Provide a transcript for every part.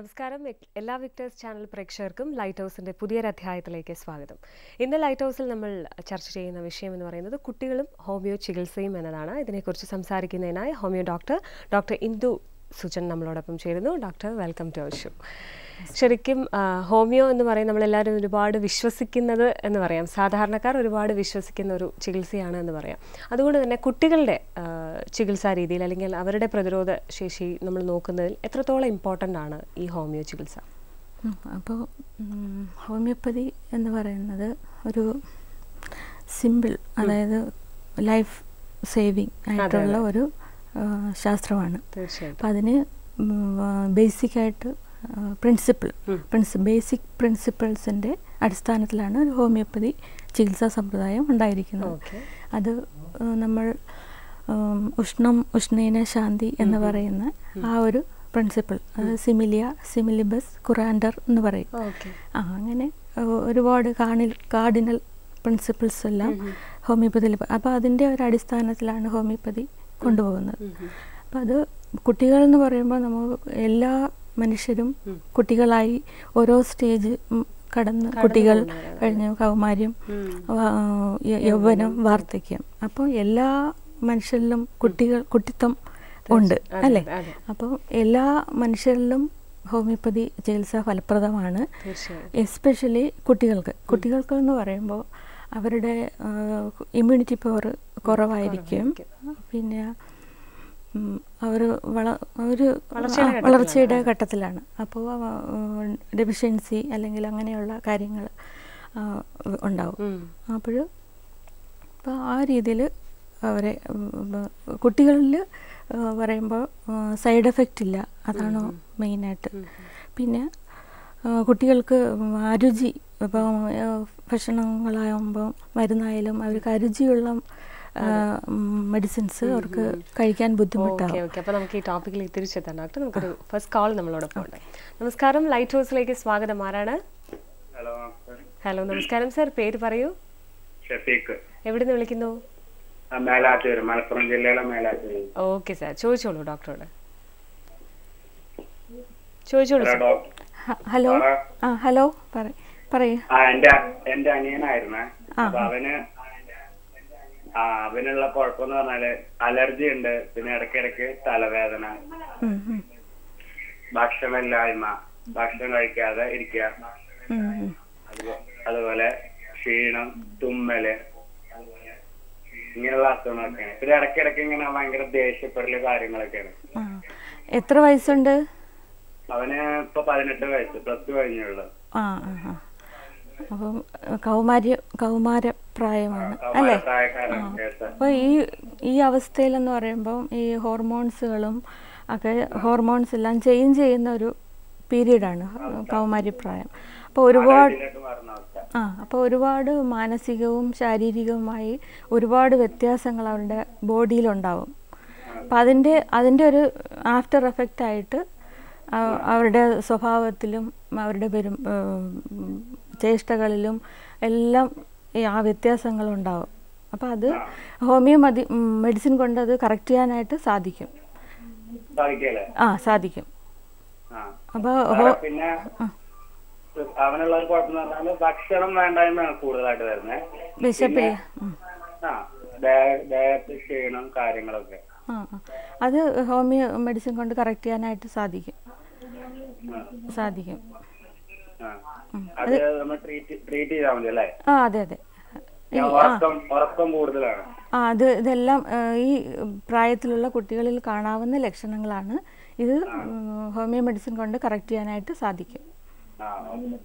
നമസ്കാരം എ- എല്ലാ Victers channel പ്രേക്ഷകർക്കും ലൈറ്റ് ഹൗസിൻ്റെ പുതിയൊരു അധ്യായത്തിലേക്ക് സ്വാഗതം ഇന്ന് ലൈറ്റ് ഹൗസിൽ നമ്മൾ ചർച്ച ചെയ്യുന്ന വിഷയം എന്ന് പറയുന്നത് കുട്ടികളും ഹോമിയോ ചികിത്സയും എന്നതാണ് ഇതിനെക്കുറിച്ച് സംസാരിക്കുന്നതിനായി homeo doctor doctor Indu Sujan നമ്മളോടൊപ്പം ചേരുന്നു doctor welcome to our show ശരിക്കും ആ, ഹോമിയോ എന്ന് പറയും നമ്മളെല്ലാവരും ഒരുപാട് വിശ്വസിക്കുന്നത് എന്ന് പറയാം സാധാരണക്കാർ ഒരുപാട് വിശ്വസിക്കുന്ന ഒരു ചികിത്സയാണ് എന്ന് പറയാം അതുകൊണ്ട് തന്നെ കുട്ടികളുടെ ആ, ചികിത്സാ രീതിയിൽ അല്ലെങ്കിൽ അവരുടെ പ്രതിരോധ ശേഷി നമ്മൾ നോക്കുന്നതിൽ എത്രത്തോളം ഇമ്പോർട്ടൻ്റ് ആണ് ഈ ഹോമിയോ ചികിത്സ അപ്പോൾ ഹോമിയോപ്പതി എന്ന് പറയുന്നത് ഒരു സിമ്പിൾ അതായത് ലൈഫ് സേവിങ് ആയിട്ടുള്ള ഒരു ആ, ശാസ്ത്രമാണ് തീർച്ചയായിട്ടും അപ്പം അതിന് ബേസിക്കായിട്ട് പ്രിൻസിപ്പിൾ പ്രിൻസി ബേസിക് പ്രിൻസിപ്പിൾസിൻ്റെ അടിസ്ഥാനത്തിലാണ് ഒരു ഹോമിയോപ്പതി ചികിത്സാ സമ്പ്രദായം ഉണ്ടായിരിക്കുന്നത് ഓക്കെ അത് ആ, നമ്മൾ ഉം, ഉഷ്ണം ഉഷ്ണേന ശാന്തി എന്ന് പറയുന്ന ആ ഒരു പ്രിൻസിപ്പിൾ അത് സിമിലിയ സിമിലിബസ് കുറാൻഡർ എന്ന് പറയും ഓക്കെ ആ അങ്ങനെ ഒ- ഒരുപാട് കാണിൽ കാർഡിനൽ പ്രിൻസിപ്പിൾസ് എല്ലാം ഹോമിയോപ്പതിയിൽ അപ്പോൾ അതിൻ്റെ ഒരു അടിസ്ഥാനത്തിലാണ് ഹോമിയോപ്പതി കൊണ്ടുപോകുന്നത് അപ്പോൾ അത് കുട്ടികൾ എന്ന് പറയുമ്പോൾ നമ്മൾ എല്ലാ മനുഷ്യരും കുട്ടികളായി ഓരോ സ്റ്റേജ് ഉം, കടന്ന് കുട്ടികൾ പോകുന്നവരാണ്. കഴിഞ്ഞ് കൗമാര്യം വാ- യ- യൗവനം വാർദ്ധക്യം അപ്പോൾ എല്ലാ മനുഷ്യരിലും കുട്ടികൾ കുട്ടിത്വം ഉണ്ട് അതെ, അല്ലേ അതെ. അപ്പോൾ എല്ലാ മനുഷ്യരിലും ഹോമിയോപ്പതി ചികിത്സ ഫലപ്രദമാണ് തീർച്ചയായും എസ്പെഷ്യലി കുട്ടികൾക്ക് കുട്ടികൾക്ക് എന്ന് പറയുമ്പോൾ അവരുടെ ഇമ്മ്യൂണിറ്റി പവർ കുറവായിരിക്കും പിന്നെ അവർ വള ഒരു വളർച്ചയുടെ ആ, വളർച്ചയുടെ ഘട്ടത്തിലാണ് അപ്പോൾ ഡെഫിഷ്യൻസി അല്ലെങ്കിൽ അങ്ങനെയുള്ള കാര്യങ്ങൾ ഉണ്ടാവും ഉം. അപ്പോൾ അപ്പോൾ ആ രീതിയിൽ അവരെ കുട്ടികളിൽ പറയുമ്പോൾ സൈഡ് എഫക്റ്റ് ഇല്ല അതാണ് മെയിനായിട്ട് പിന്നെ ആ, കുട്ടികൾക്ക് അരുചി ഇപ്പം ഭക്ഷണങ്ങളാകുമ്പോൾ മരുന്നായാലും അവർക്ക് അരുചിയുള്ള മെഡിസിൻസ് അവർക്ക് കഴിക്കാൻ ഓക്കെ ബുദ്ധിമുട്ടാവും ഓക്കെ അപ്പോൾ നമുക്ക് ഈ ടോപ്പിക്കിലേക്ക് തിരിച്ചെത്താം ഡോക്ടർ നമുക്കൊരു ഫസ്റ്റ് കോൾ നമ്മളോടൊപ്പം ഉണ്ട് നമസ്കാരം ലൈറ്റ് ഹൗസിലേക്ക് സ്വാഗതം ആരാണ് ഹലോ ഹലോ നമസ്കാരം സർ പേര് പറയൂ ഷഫീഖ് എവിടെ നിന്ന് വിളിക്കുന്നു ആ, മേലാറ്റൂര് മലപ്പുറം ജില്ലയിലെ മേലാറ്റൂര് ഓക്കെ സാർ ചോദിച്ചോളൂ ഡോക്ടറോട് ചോദിച്ചോളൂ ഹലോ സർ ഡോക്ടർ ഹ- ഹലോ ആ ഹലോ പറ പറയൂ ആ എന്റെ എന്റെ അനിയനായിരുന്നേ അപ്പൊ അവന് ആ അവനുള്ള കുഴപ്പമെന്ന് പറഞ്ഞാല് അലർജി ഉണ്ട് പിന്നെ ഇടയ്ക്കിടയ്ക്ക് തലവേദന ഉം, ഉം, ഭക്ഷണമില്ലായ്മ ഭക്ഷണം കഴിക്കാതെ ഇരിക്കുക ഉം, ഉം. അതുപോ- അതുപോലെ ക്ഷീണം തുമ്മല് ഇങ്ങനെയുള്ള അസുഖങ്ങളൊക്കെയാണ് പിന്നെ ഇടയ്ക്കിടയ്ക്ക് ഇങ്ങനെ ഭയങ്കര ദേഷ്യപ്പെടല് കാര്യങ്ങളൊക്കെയാണ് ആ എത്ര വയസ്സുണ്ട് അവന് ഇപ്പൊ പതിനെട്ട് വയസ്സ് പ്ലസ് ടു കഴിഞ്ഞുള്ളൂ ആ ആ ആ അപ്പം കൗമാര്യ കൗമാരപ്രായമാണ് അല്ലേ പ്രായക്കാരൻ കേസ് അപ്പോൾ ഈ ഈ അവസ്ഥയിലെന്ന് പറയുമ്പോൾ ഈ ഹോർമോൺസുകളും ഒക്കെ ഹോർമോൺസ് എല്ലാം ചേഞ്ച് ചെയ്യുന്ന ഒരു പീരീഡാണ് കൗമാര്യപ്രായം അപ്പോൾ ഒരുപാട് ഇതിലേക്ക് മാറുന്ന അവസ്ഥ ആ അപ്പോൾ ഒരുപാട് മാനസികവും ശാരീരികവുമായി ഒരുപാട് വ്യത്യാസങ്ങൾ അവരുടെ ബോഡിയിലുണ്ടാവും അപ്പം അതിൻ്റെ അതിൻ്റെ ഒരു ആഫ്റ്റർ എഫക്റ്റ് ആയിട്ട് ആ- അവരുടെ സ്വഭാവത്തിലും അവരുടെ പെരും ഉം, ചേഷ്ടകളിലും എല്ലാം ഈ ആ വ്യത്യാസങ്ങളുണ്ടാവും അപ്പോൾ അത് ഹോമിയോ മതി മെഡിസിൻ കൊണ്ട് അത് കറക്റ്റ് ചെയ്യാനായിട്ട് സാധിക്കും സാധിക്കല്ലേ ആ സാധിക്കും ആ അപ്പോൾ വേറെ പിന്നെ അവനുള്ള ഒരു കുഴപ്പം എന്ന് പറഞ്ഞാല് ഭക്ഷണം വേണ്ടായ്മയാണ് കൂടുതലായിട്ട് വരുന്നത് വിശപ്പില്ല ഉം. ആ ദേ- ദേഹത്ത് ക്ഷീണം കാര്യങ്ങളൊക്കെ ആ ആ. അത് ഹോമിയോ മെഡിസിൻ കൊണ്ട് കറക്റ്റ് ചെയ്യാനായിട്ട് സാധിക്കും ആ, സാധിക്കും ആ. അത് നമ്മൾ ട്രീറ്റ് ട്രീറ്റ് ചെയ്താൽ മതി അല്ലേ ആ അതെ അതെ ഈ ആ ഉറക്കം ഉറക്കം കൂടുതലാണ് ആ അത് ഇതെല്ലാം ആ, ഈ പ്രായത്തിലുള്ള കുട്ടികളിൽ കാണാവുന്ന ലക്ഷണങ്ങളാണ് ഇത് ഉം, ഹോമിയോ മെഡിസിൻ കൊണ്ട് കറക്റ്റ് ചെയ്യാനായിട്ട് സാധിക്കും ആ okay.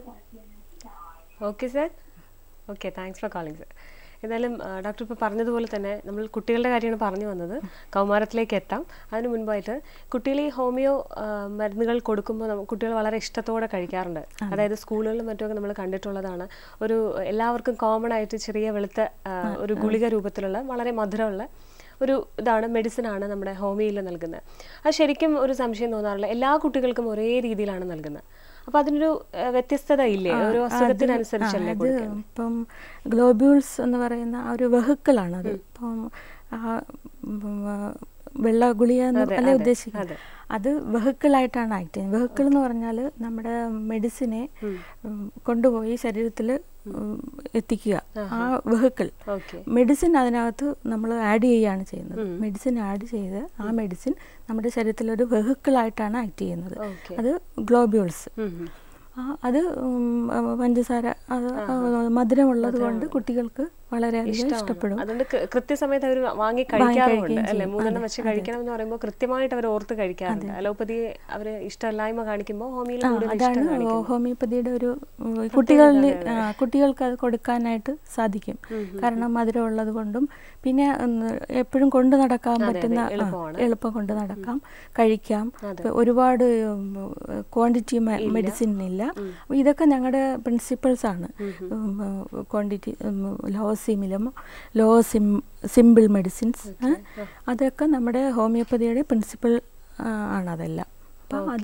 Okay sir okay thanks for calling sir എന്നാലും ആ, ഡോക്ടർ ഇപ്പോൾ പറഞ്ഞതുപോലെ തന്നെ നമ്മൾ കുട്ടികളുടെ കാര്യമാണ് പറഞ്ഞു വന്നത് കൗമാരത്തിലേക്ക് എത്താം അതിന് മുൻപായിട്ട് കുട്ടികൾ ഈ ഹോമിയോ ആ, മരുന്നുകൾ കൊടുക്കുമ്പോൾ നമ്മ- കുട്ടികൾ വളരെ ഇഷ്ടത്തോടെ കഴിക്കാറുണ്ട് അതായത് സ്കൂളുകളിലും മറ്റുമൊക്കെ നമ്മൾ കണ്ടിട്ടുള്ളതാണ് ഒരു എല്ലാവർക്കും കോമൺ ആയിട്ട് ചെറിയ വെളുത്ത ആ, ഒരു ഗുളിക രൂപത്തിലുള്ള വളരെ മധുരമുള്ള ഒരു ഇതാണ് മെഡിസിൻ ആണ് നമ്മുടെ ഹോമിയോയിൽ നൽകുന്നത് അത് ശരിക്കും ഒരു സംശയം തോന്നാറില്ല എല്ലാ കുട്ടികൾക്കും ഒരേ രീതിയിലാണ് നൽകുന്നത് അപ്പൊ അതിനൊരു ആ, വ്യത്യസ്തത ഇല്ലേ ഓരോ അസുഖത്തിനനുസരിച്ചല്ലേ അത് കൊടുക്കുന്നത് ഇപ്പം ഗ്ലോബ്യൂൾസ് എന്ന് പറയുന്ന ആ ഒരു വെഹിക്കിളാണ് അത് ഇപ്പം ആ, ഉം, ആ, വെള്ള ഗുളിക എന്ന് അതെ, അല്ലേ അതെ, ഉദ്ദേശിക്കുന്നത് അതെ. അത് വെഹിക്കിളായിട്ടാണ് ആക്ട് ചെയ്യുന്നത് വെഹിക്കിൾ എന്ന് പറഞ്ഞാൽ നമ്മുടെ മെഡിസിനെ ഉം, കൊണ്ടുപോയി ശരീരത്തിൽ എത്തിക്കുക ആ വെഹിക്കിൾ ഓക്കെ മെഡിസിൻ അതിനകത്ത് നമ്മൾ ആഡ് ചെയ്യുകയാണ് ചെയ്യുന്നത് മെഡിസിൻ ആഡ് ചെയ്ത് ആ മെഡിസിൻ നമ്മുടെ ശരീരത്തിൽ ഒരു വെഹിക്കിളായിട്ടാണ് ആക്ട് ചെയ്യുന്നത് ഓക്കെ അത് ഗ്ലോബ്യൂൾസ് ആ, അത് ഉം, ആ, പഞ്ചസാര അത് മധുരമുള്ളത് കൊണ്ട് കുട്ടികൾക്ക് വളരെയധികം ഇഷ്ടപ്പെടും അതുകൊണ്ട് കൃ- കൃത്യസമയത്ത് അവർ വാങ്ങി കഴിക്കാറുമുണ്ട് കഴിക്കുകയും അല്ലെ ചെയ്യും. മൂന്നെണ്ണം അതെ, വെച്ച് കഴിക്കണം എന്ന് പറയുമ്പോൾ കൃത്യമായിട്ട് അവർ ഓർത്ത് കഴിക്കാറുണ്ട് അലോപ്പതി അവർ ഇഷ്ടമില്ലായ്മ കാണിക്കുമ്പോൾ ഹോമിയിൽ ആ, കൂടുതൽ ഇഷ്ടം അതാണ് കാണിക്കുന്നു ഹോമിയോപ്പതിയുടെ ഒരു ഉം, കുട്ടികളിൽ ആ, കുട്ടികൾക്ക് അത് കൊടുക്കാനായിട്ട് സാധിക്കും കാരണം മധുരം ഉള്ളത് കൊണ്ടും പിന്നെ എപ്പോഴും കൊണ്ടു നടക്കാൻ പറ്റുന്ന ആ, എളുപ്പമാണ്. എളുപ്പം കൊണ്ടു നടക്കാം കഴിക്കാം ഇപ്പൊ ഒരുപാട് ക്വാണ്ടിറ്റി മെഡിസിൻ ഇല്ല അപ്പൊ ഇതൊക്കെ ഞങ്ങളുടെ പ്രിൻസിപ്പിൾസ് ആണ് ക്വാണ്ടിറ്റി ലോ സിമിലും ലോ സിം സിമ്പിൾ മെഡിസിൻസ് അതൊക്കെ നമ്മുടെ ഹോമിയോപ്പതിയുടെ പ്രിൻസിപ്പിൾ ആണ് അതെല്ലാം അപ്പം അത്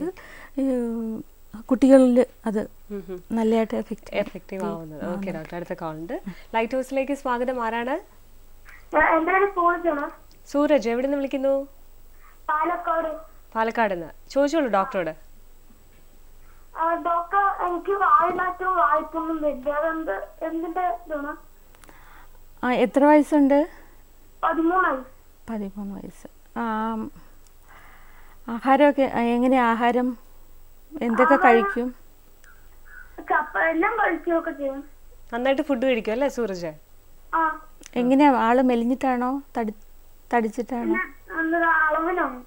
കുട്ടികളിൽ അത് നല്ലതായിട്ട് എഫക്റ്റ് എഫക്റ്റീവ് ആവുന്നത് ഓക്കെ ഡോക്ടർ അടുത്ത കോൾ ഉണ്ട് ലൈറ്റ് ഹൗസിലേക്ക് സ്വാഗതം ആരാണ് എന്റെ പേര് സൂരജാണ് സൂരജ് എവിടെ നിന്ന് വിളിക്കുന്നു പാലക്കാട് പാലക്കാട് നിന്ന് ചോദിച്ചോളൂ ഡോക്ടറോട് ആ, ഡോക്ടർ എനിക്ക് വായനാറ്റവും വായ്പൊന്നും വരില്ല അതെന്ത് എന്തിന്റെ ഇതാണ് ആ എത്ര വയസ്സുണ്ട് പതിമൂന്നായി പതിമൂന്ന് വയസ്സ് ആ ആഹാരമൊക്കെ എങ്ങനെ ആഹാരം എന്തൊക്കെ കഴിക്കും ചപ്പ എല്ലാം കഴിക്കുകയൊക്കെ ചെയ്യും നന്നായിട്ട് ഫുഡ് കഴിക്കും അല്ലേ സൂരജ് ആ എങ്ങനെയാ ആള് മെലിഞ്ഞിട്ടാണോ തടി തടിച്ചിട്ടാണോ എന്താ അളവിലാണ്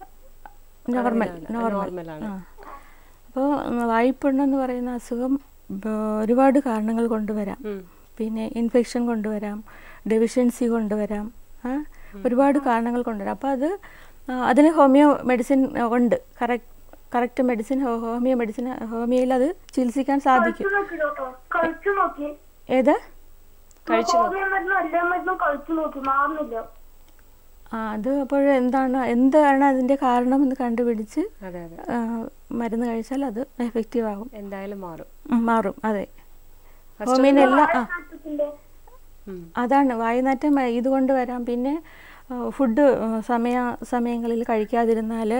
നോർമൽ നോർമൽ നോർമലാണ് ആ അപ്പോൾ വായ്പുണ്ണെന്ന് പറയുന്ന അസുഖം ബ- ഒരുപാട് കാരണങ്ങൾ കൊണ്ടുവരാം പിന്നെ ഇൻഫെക്ഷൻ കൊണ്ടുവരാം ഡെഫിഷ്യൻസി കൊണ്ടുവരാം ആ ഒരുപാട് കാരണങ്ങൾ കൊണ്ടുവരാം അപ്പോൾ അത് ആ, അതിന് ഹോമിയോ മെഡിസിൻ ഉണ്ട് correct correct medicine homeo medicine ഹോമിയോയിൽ അത് ചികിത്സിക്കാൻ സാധിക്കും കഴിച്ചു നോക്കി ഡോക്ടർ കഴിച്ചു നോക്കി ഏത് ഹോമിയോ മരുന്നും എല്ലാ മരുന്നും കഴിച്ചു നോക്കി മാറുന്നില്ല ആ അത് അപ്പോൾ എന്താണ് എന്താണ് അതിൻ്റെ കാരണമെന്ന് കണ്ടുപിടിച്ച് അതെ അതെ ആ, മരുന്ന് കഴിച്ചാൽ അത് എഫക്റ്റീവ് ആകും എന്തായാലും മാറും ഉം, മാറും അതെ ഹോമിയോനെല്ലാം ആ നാട്ടത്തിന്റെ ഉം. അതാണ് വായുനാറ്റം വ- ഇതുകൊണ്ട് വരാം പിന്നെ ആ, ഫുഡ് ആ, സമയ സമയങ്ങളിൽ കഴിക്കാതിരുന്നാൽ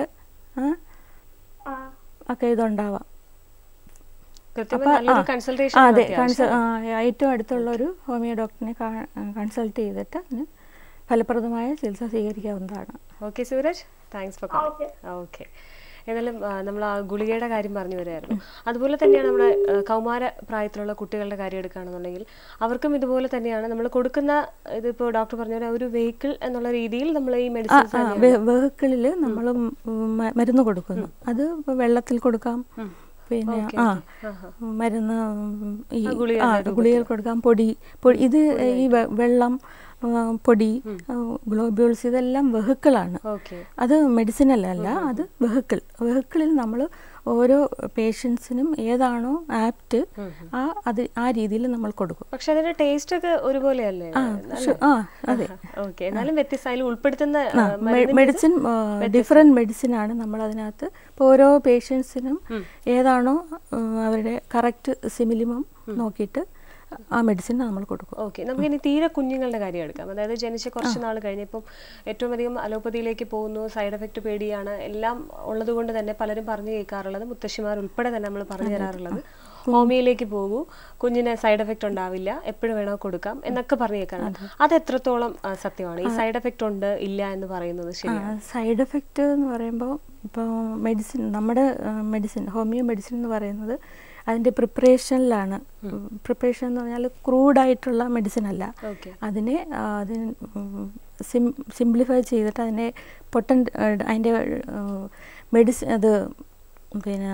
ആ ഒക്കെ ഇതുണ്ടാവാം കൃത്യമായി അപ്പോൾ നല്ലൊരു ആ, കൺസൾട്ടേഷൻ ആ, അതെ കൺസൾ ആ, ഏറ്റവും അടുത്തുള്ള ഒരു ഹോമിയോ ഡോക്ടറിനെ കൺസൾട്ട് ചെയ്തിട്ട് അതിന് ഫലപ്രദമായ ചികിത്സ സ്വീകരിക്കാവുന്നതാണ് okay Suraj thanks for okay okay ഏതായാലും നമ്മൾ ആ ഗുളികയുടെ കാര്യം പറഞ്ഞു വരായിരുന്നു അതുപോലെ തന്നെയാണ് നമ്മുടെ ആ, കൗമാര പ്രായത്തിലുള്ള കുട്ടികളുടെ കാര്യം എടുക്കുകയാണെന്നുണ്ടെങ്കിൽ അവർക്കും ഇതുപോലെ തന്നെയാണ് നമ്മൾ കൊടുക്കുന്ന ഇതിപ്പോൾ ഡോക്ടർ പറഞ്ഞ പോലെ ഒരു വെഹിക്കിൾ എന്നുള്ള രീതിയിൽ നമ്മൾ ഈ മെഡിസിൻസ് വെഹിക്കിളിൽ നമ്മൾ മരുന്ന് കൊടുക്കുന്നു അത് ഇപ്പൊ വെള്ളത്തിൽ കൊടുക്കാം പിന്നെ ആ മരുന്ന് ഉം, ഈ ആ ഗുളികകൾ കൊടുക്കാം പൊടി പൊടി ഇത് ഈ വെ- വെള്ളം ആ, പൊടി ഗ്ലോബ്യൂൾസ് ഇതെല്ലാം വെഹിക്കിളാണ് ഓക്കെ അത് മെഡിസിൻ അല്ല അല്ല അത് വെഹിക്കിൾ വെഹിക്കിളിൽ നമ്മൾ ഓരോ പേഷ്യൻസിനും ഏതാണോ ആപ്റ്റ് ആ അത് ആ രീതിയിൽ നമ്മൾ കൊടുക്കും പക്ഷെ അതിന്റെ ടേസ്റ്റ് ഒക്കെ ഒരുപോലെയല്ലേ ശു- ആ അതെ ഓക്കെ എന്നാലും വ്യത്യസ്ത അതിൽ ഉൾപ്പെടുത്തുന്ന ആ, മെഡിസിൻ ഡിഫറെൻറ്റ് മെഡിസിൻ ആണ് നമ്മൾ അതിനകത്ത് ഇപ്പോൾ ഓരോ പേഷ്യൻസിനും ഏതാണോ ആ, അവരുടെ കറക്റ്റ് സിമിലിമം നോക്കിയിട്ട് ആ മെഡിസിൻ നമ്മൾ കൊടുക്കും ഓക്കെ നമുക്ക് ഇനി തീരെ കുഞ്ഞുങ്ങളുടെ കാര്യം എടുക്കാം അതായത് ജനിച്ച് കുറച്ച് നാൾ കഴിഞ്ഞ് ഇപ്പം ഏറ്റവും അധികം അലോപ്പതിയിലേക്ക് പോകുന്നു സൈഡ് എഫക്റ്റ് പേടിയാണ് എല്ലാം ഉള്ളത് കൊണ്ട് തന്നെ പലരും പറഞ്ഞു കേൾക്കാറുള്ളത് മുത്തശ്ശിമാർ ഉൾപ്പെടെ തന്നെ നമ്മൾ പറഞ്ഞു തരാറുള്ളത് ഹോമിയോയിലേക്ക് പോകൂ കുഞ്ഞിന് സൈഡ് എഫക്റ്റ് ഉണ്ടാവില്ല എപ്പോഴും വേണോ കൊടുക്കാം എന്നൊക്കെ പറഞ്ഞു കേൾക്കാറുണ്ട് അത് എത്രത്തോളം ആ, സത്യമാണ് ഈ സൈഡ് എഫക്റ്റ് ഉണ്ട് ഇല്ല എന്ന് പറയുന്നത് ശരിയാണ് സൈഡ് എഫക്റ്റ് എന്ന് പറയുമ്പോൾ ഇപ്പോൾ മെഡിസിൻ നമ്മുടെ മെഡിസിൻ ഹോമിയോ മെഡിസിൻ എന്ന് പറയുന്നത് അതിൻ്റെ പ്രിപ്പറേഷനിലാണ് പ്രിപ്പറേഷൻ എന്ന് പറഞ്ഞാൽ ക്രൂഡായിട്ടുള്ള മെഡിസിൻ അല്ല ഓക്കെ അതിനെ ആ, അതിന് സിം സിംപ്ലിഫൈ ചെയ്തിട്ട് അതിനെ പൊട്ടൻ അതിൻ്റെ മെഡിസിൻ അത് പിന്നെ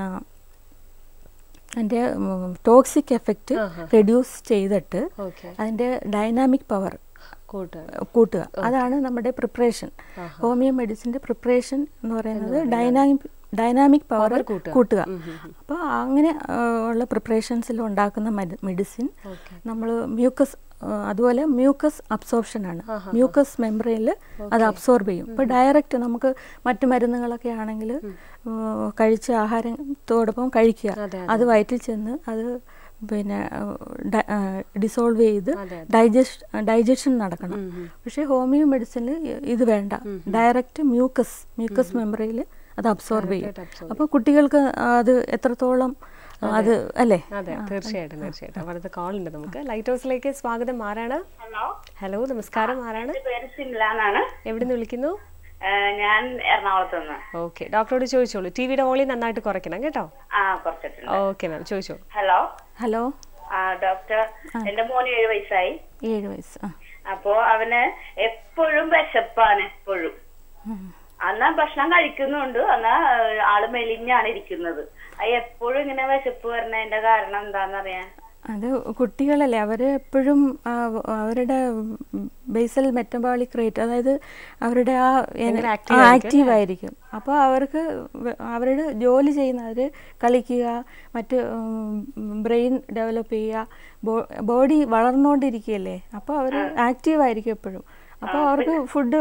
അതിൻ്റെ ടോക്സിക് എഫക്റ്റ് റെഡ്യൂസ് ചെയ്തിട്ട് ഓക്കെ അതിൻ്റെ ഡൈനാമിക് പവർ കൂട്ടാണ് കൂട്ടുക അതാണ് നമ്മുടെ പ്രിപ്പറേഷൻ ഹോമിയോ മെഡിസിൻ്റെ പ്രിപ്പറേഷൻ എന്ന് പറയുന്നത് ഡൈനാമിക് ഡൈനാമിക് പവർ കൂട്ടുക. കൂട്ടുക അപ്പോൾ അങ്ങനെ ആ, ഉള്ള പ്രിപ്പറേഷൻസിൽ ഉണ്ടാക്കുന്ന മെഡിസിൻ ഓക്കെ നമ്മൾ മ്യൂക്കസ് അതുപോലെ മ്യൂക്കസ് അബ്സോർപ്ഷൻ ആണ് മ്യൂക്കസ് മെമ്പറയിൽ അത് അബ്സോർബ് ചെയ്യും ഇപ്പോൾ ഡയറക്റ്റ് നമുക്ക് മറ്റു മരുന്നുകളൊക്കെ ആണെങ്കിൽ കഴിച്ച ആഹാരത്തോടൊപ്പം കഴിക്കുക അതെ, അത് വയറ്റിൽ ചെന്ന് അത് പിന്നെ ഡിസോൾവ് ചെയ്ത് അതെ, ഡൈജസ്റ്റ് ഡൈജഷൻ നടക്കണം പക്ഷേ ഹോമിയോ മെഡിസിനിൽ ഇത് വേണ്ട ഡയറക്റ്റ് മ്യൂക്കസ് മ്യൂക്കസ് മെമ്മറിയിൽ അത് അബ്സോർബ് ചെയ്യും absorb അപ്പോൾ കുട്ടികൾക്ക് അത് എത്രത്തോളം അത് അല്ലേ അതെ തീർച്ചയായിട്ടും തീർച്ചയായിട്ടും അപ്പോൾ അടുത്ത കോൾ ഉണ്ട് നമുക്ക് ലൈറ്റ് ഹൗസിലേക്ക് സ്വാഗതം ആരാണ് ഹലോ ഹലോ നമസ്കാരം ആരാണ് എന്റെ പേര് സിംല എന്നാണ് എവിടെ നിന്ന് വിളിക്കുന്നു ഏഹ് ഞാൻ എറണാകുളത്ത് നിന്ന് ഓക്കെ ഡോക്ടറോട് ചോദിച്ചോളൂ ടി വിയുടെ ഓളി നന്നായിട്ട് കുറയ്ക്കണം കേട്ടോ ആ കുറച്ചിട്ടുണ്ട് ഓക്കെ മാം ചോദിച്ചോളൂ ഹലോ ഹലോ ആ ഡോക്ടർ എന്റെ മോന് ഏഴ് വയസ്സായി ഏഴ് വയസ്സ് ആ അപ്പോ അവന് എപ്പോഴും വിശപ്പാണ് എപ്പോഴും ഉം. അന്നാ ഭക്ഷണം കഴിക്കുന്നുണ്ട് എന്നാ ഏഹ്, ആള് മെലിഞ്ഞാണ് ഇരിക്കുന്നത് അത് എപ്പോഴും ഇങ്ങനെ വിശപ്പ് വരുന്നതിന്റെ കാരണം എന്താന്നറിയാൻ അത് കുട്ടികളല്ലേ അവർ എപ്പോഴും ആ, അവരുടെ ബേസൽ മെറ്റബോളിക് റേറ്റ് അതായത് അവരുടെ ആ ഭയങ്കര active ആയിരിക്കും ആക്റ്റീവ് ആയിരിക്കും അപ്പോൾ അവർക്ക് വ- അവരുടെ ജോലി ചെയ്യുന്നവർ കളിക്കുക മറ്റ് ബ്രെയിൻ ഡെവലപ്പ് ചെയ്യുക ബോഡി വളർന്നുകൊണ്ടിരിക്കുകയല്ലേ അപ്പോൾ അവർ ആക്റ്റീവ് ആയിരിക്കും എപ്പോഴും അപ്പോൾ അവർക്ക് ഫുഡ്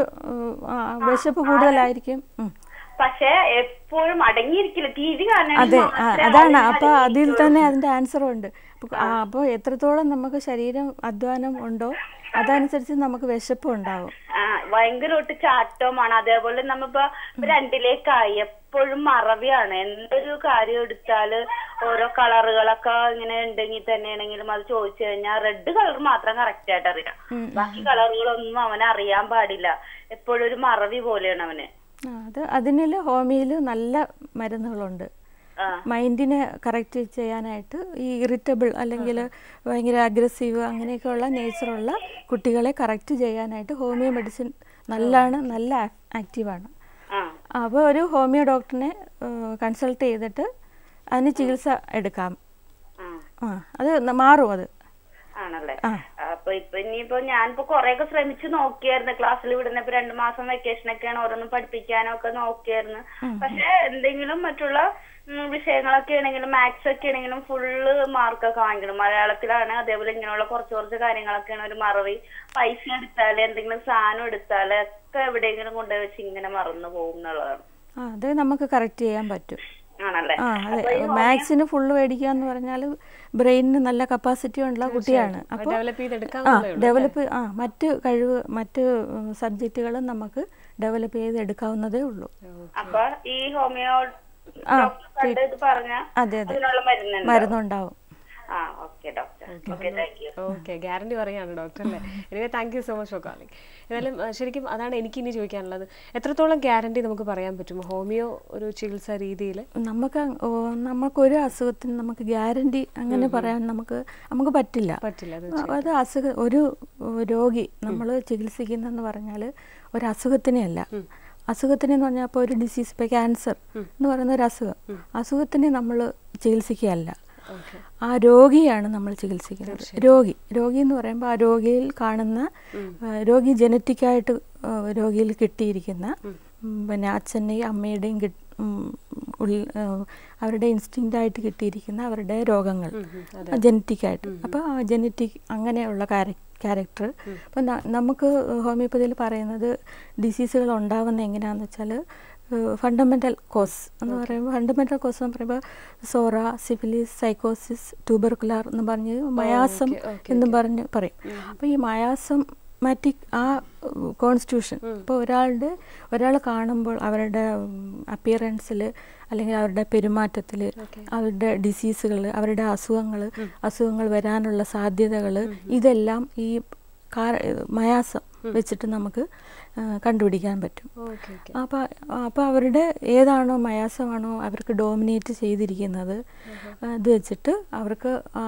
വിശപ്പ് കൂടുതലായിരിക്കും ഉം. പക്ഷെ എപ്പോഴും അടങ്ങിയിരിക്കില്ല ടി വി അതെ ആ, അതാണ് അപ്പൊ അതിൽ തന്നെ അതിന്റെ ആൻസറും ഉണ്ട് അപ്പൊ ആ, അപ്പൊ എത്രത്തോളം നമുക്ക് ശരീരം അധ്വാനം ഉണ്ടോ അതനുസരിച്ച് നമുക്ക് വിശപ്പും ഉണ്ടാവും ആ ഭയങ്കരമായിട്ട് ചാട്ടവുമാണ് അതേപോലെ നമ്മിപ്പോ ഇപ്പൊ രണ്ടിലേക്കായി എപ്പോഴും മറവിയാണ് എന്തൊരു കാര്യം എടുത്താല് ഓരോ കളറുകളൊക്കെ ഇങ്ങനെ ഉണ്ടെങ്കിൽ തന്നെയാണെങ്കിലും അത് ചോദിച്ചു കഴിഞ്ഞാൽ റെഡ് കളർ മാത്രം കറക്റ്റ് ആയിട്ട് അറിയാം ബാക്കി കളറുകളൊന്നും അവന് അറിയാൻ പാടില്ല എപ്പോഴും ഒരു മറവി പോലെയാണ് അവന് ആ, അത് അതിനില് ഹോമിയോയില് നല്ല മരുന്നുകളുണ്ട് ആ മൈൻഡിനെ കറക്റ്റ് ചെയ്യാനായിട്ട് ഈ ഇറിറ്റബിൾ അല്ലെങ്കിൽ ഭയങ്കര അഗ്രസീവ് അങ്ങനെയൊക്കെയുള്ള നേച്ചറുള്ള കുട്ടികളെ കറക്റ്റ് ചെയ്യാനായിട്ട് ഹോമിയോ മെഡിസിൻ നല്ലതാണ് നല്ല ആക്റ്റീവാണ് ആ അപ്പോൾ ഒരു ഹോമിയോ ഡോക്ടറിനെ കൺസൾട്ട് ചെയ്തിട്ട് അതിന് ചികിത്സ എടുക്കാം ആ ആ അത് ന- മാറും അത് ആണല്ലേ ആ. അപ്പൊ ഇപ്പൊ ഇനിയിപ്പോ ഞാനിപ്പോ കൊറേയൊക്കെ ശ്രമിച്ചു നോക്കിയായിരുന്നു ക്ലാസ്സിൽ വിടുന്നപ്പോ രണ്ടു മാസം വെക്കേഷൻ ഒക്കെയാണ് ഓരോന്നും പഠിപ്പിക്കാനോ ഒക്കെ നോക്കിയായിരുന്നു പക്ഷെ എന്തെങ്കിലും മറ്റുള്ള ഉം, വിഷയങ്ങളൊക്കെ ആണെങ്കിലും മാത്സ് ഒക്കെ ആണെങ്കിലും ഫുള്ള് മാർക്കൊക്കെ വാങ്ങിക്കണം മലയാളത്തിലാണ് അതേപോലെ ഇങ്ങനെയുള്ള കുറച്ച് കുറച്ച് കാര്യങ്ങളൊക്കെയാണ് ഒരു മറവി പൈസ എടുത്താല് എന്തെങ്കിലും സാധനം എടുത്താല് ഒക്കെ എവിടെയെങ്കിലും കൊണ്ടുപോയി വെച്ച് ഇങ്ങനെ മറന്നു പോകും എന്നുള്ളതാണ് ആ അത് നമുക്ക് കറക്റ്റ് ചെയ്യാൻ പറ്റും ആണല്ലേ ആ അതെ മാത്സിന് ഫുള്ള് മേടിക്കുക എന്ന് പറഞ്ഞാൽ ബ്രെയിനിന് നല്ല കപ്പാസിറ്റി ഉള്ള കുട്ടിയാണ് അപ്പോൾ ഡെവലപ്പ് ആ ചെയ്തെടുക്കാവുന്നതേ ഉള്ളൂ ഡെവലപ്പ് ആ മറ്റ് കഴിവ് മറ്റ് സബ്ജക്റ്റുകളും നമുക്ക് ഡെവലപ്പ് ചെയ്ത് എടുക്കാവുന്നതേ ഉള്ളൂ അപ്പൊ ഈ ഹോമിയോ ആ, ഡോക്ടർ കണ്ട് ഇത് പറഞ്ഞ അതെ അതെ അതിനുള്ള മരുന്നുണ്ട് മരുന്നുണ്ടാവും ആ okay doctor okay thank you okay guarantee പറയാണ് ഡോക്ടർ അല്ലേ anyway thank you so much for calling എന്നാലും ആ, ശരിക്കും അതാണ് എനിക്ക് ഇനി ചോദിക്കാനുള്ളത് എത്രത്തോളം ഗ്യാരണ്ടി നമുക്ക് പറയാൻ പറ്റും ഹോമിയോ ഒരു ചികിത്സാ രീതിയിൽ നമുക്ക് അങ്- ഓ, നമുക്കൊരു അസുഖത്തിന് നമുക്ക് ഗ്യാരണ്ടി അങ്ങനെ പറയാൻ നമുക്ക് നമുക്ക് പറ്റില്ല പറ്റില്ല അത് ആ, അത് അസുഖ ഒരു രോഗി നമ്മൾ ചികിത്സിക്കുന്നെന്ന് പറഞ്ഞാൽ ഒരു അസുഖത്തിനെയല്ല അസുഖത്തിനെന്ന് പറഞ്ഞാൽ ഇപ്പോൾ ഒരു ഡിസീസ് ഇപ്പോൾ ക്യാൻസർ എന്ന് പറയുന്ന ഒരു അസുഖം അസുഖത്തിനെ നമ്മൾ ചികിത്സിക്കുകയല്ല ഓക്കെ ആ രോഗിയാണ് നമ്മൾ ചികിത്സിക്കുന്നത് രോഗി രോഗി എന്ന് പറയുമ്പോൾ ആ രോഗിയിൽ കാണുന്ന ആ, രോഗി ജനറ്റിക്കായിട്ട് ആ, രോഗിയിൽ കിട്ടിയിരിക്കുന്ന ഉം, പിന്നെ അച്ഛൻ്റെയും അമ്മയുടെയും കിട്ട് ഉം, ഉള്ളിൽ ആ, അവരുടെ ഇൻസ്റ്റിങ്റ്റ് ആയിട്ട് കിട്ടിയിരിക്കുന്ന അവരുടെ രോഗങ്ങൾ ജനറ്റിക്കായിട്ട് അപ്പോൾ ആ ജനറ്റിക് അങ്ങനെയുള്ള ക്യാരക്ടർ അപ്പോൾ നമുക്ക് ഹോമിയോപ്പതിയിൽ പറയുന്നത് ഡിസീസുകൾ ഉണ്ടാവുന്ന എങ്ങനെയാണെന്ന് വെച്ചാൽ ഫണ്ടമെൻ്റൽ കോസ് എന്ന് പറയുമ്പോൾ ഫണ്ടമെൻ്റൽ കോസ് എന്ന് പറയുമ്പോൾ സോറ സിഫിലിസ് സൈക്കോസിസ് ട്യൂബർക്കുലാർ എന്ന് പറഞ്ഞ് മയാസം എന്നും പറഞ്ഞ് പറയും അപ്പോൾ ഈ മയാസം മാറ്റിക് ആ കോൺസ്റ്റിറ്റ്യൂഷൻ ഇപ്പോൾ ഒരാളുടെ ഒരാൾ കാണുമ്പോൾ അവരുടെ അപ്പിയറൻസിൽ അല്ലെങ്കിൽ അവരുടെ പെരുമാറ്റത്തിൽ അവരുടെ ഡിസീസുകൾ അവരുടെ അസുഖങ്ങൾ അസുഖങ്ങൾ വരാനുള്ള സാധ്യതകൾ ഇതെല്ലാം ഈ കാ- മയാസം വെച്ചിട്ട് നമുക്ക് ആ, കണ്ടുപിടിക്കാൻ പറ്റും ഓക്കെ ഓക്കെ അപ്പോൾ അപ്പോൾ അവരുടെ ഏതാണോ മയാസമാണോ അവർക്ക് ഡോമിനേറ്റ് ചെയ്തിരിക്കുന്നത് അത് വെച്ചിട്ട് അവർക്ക്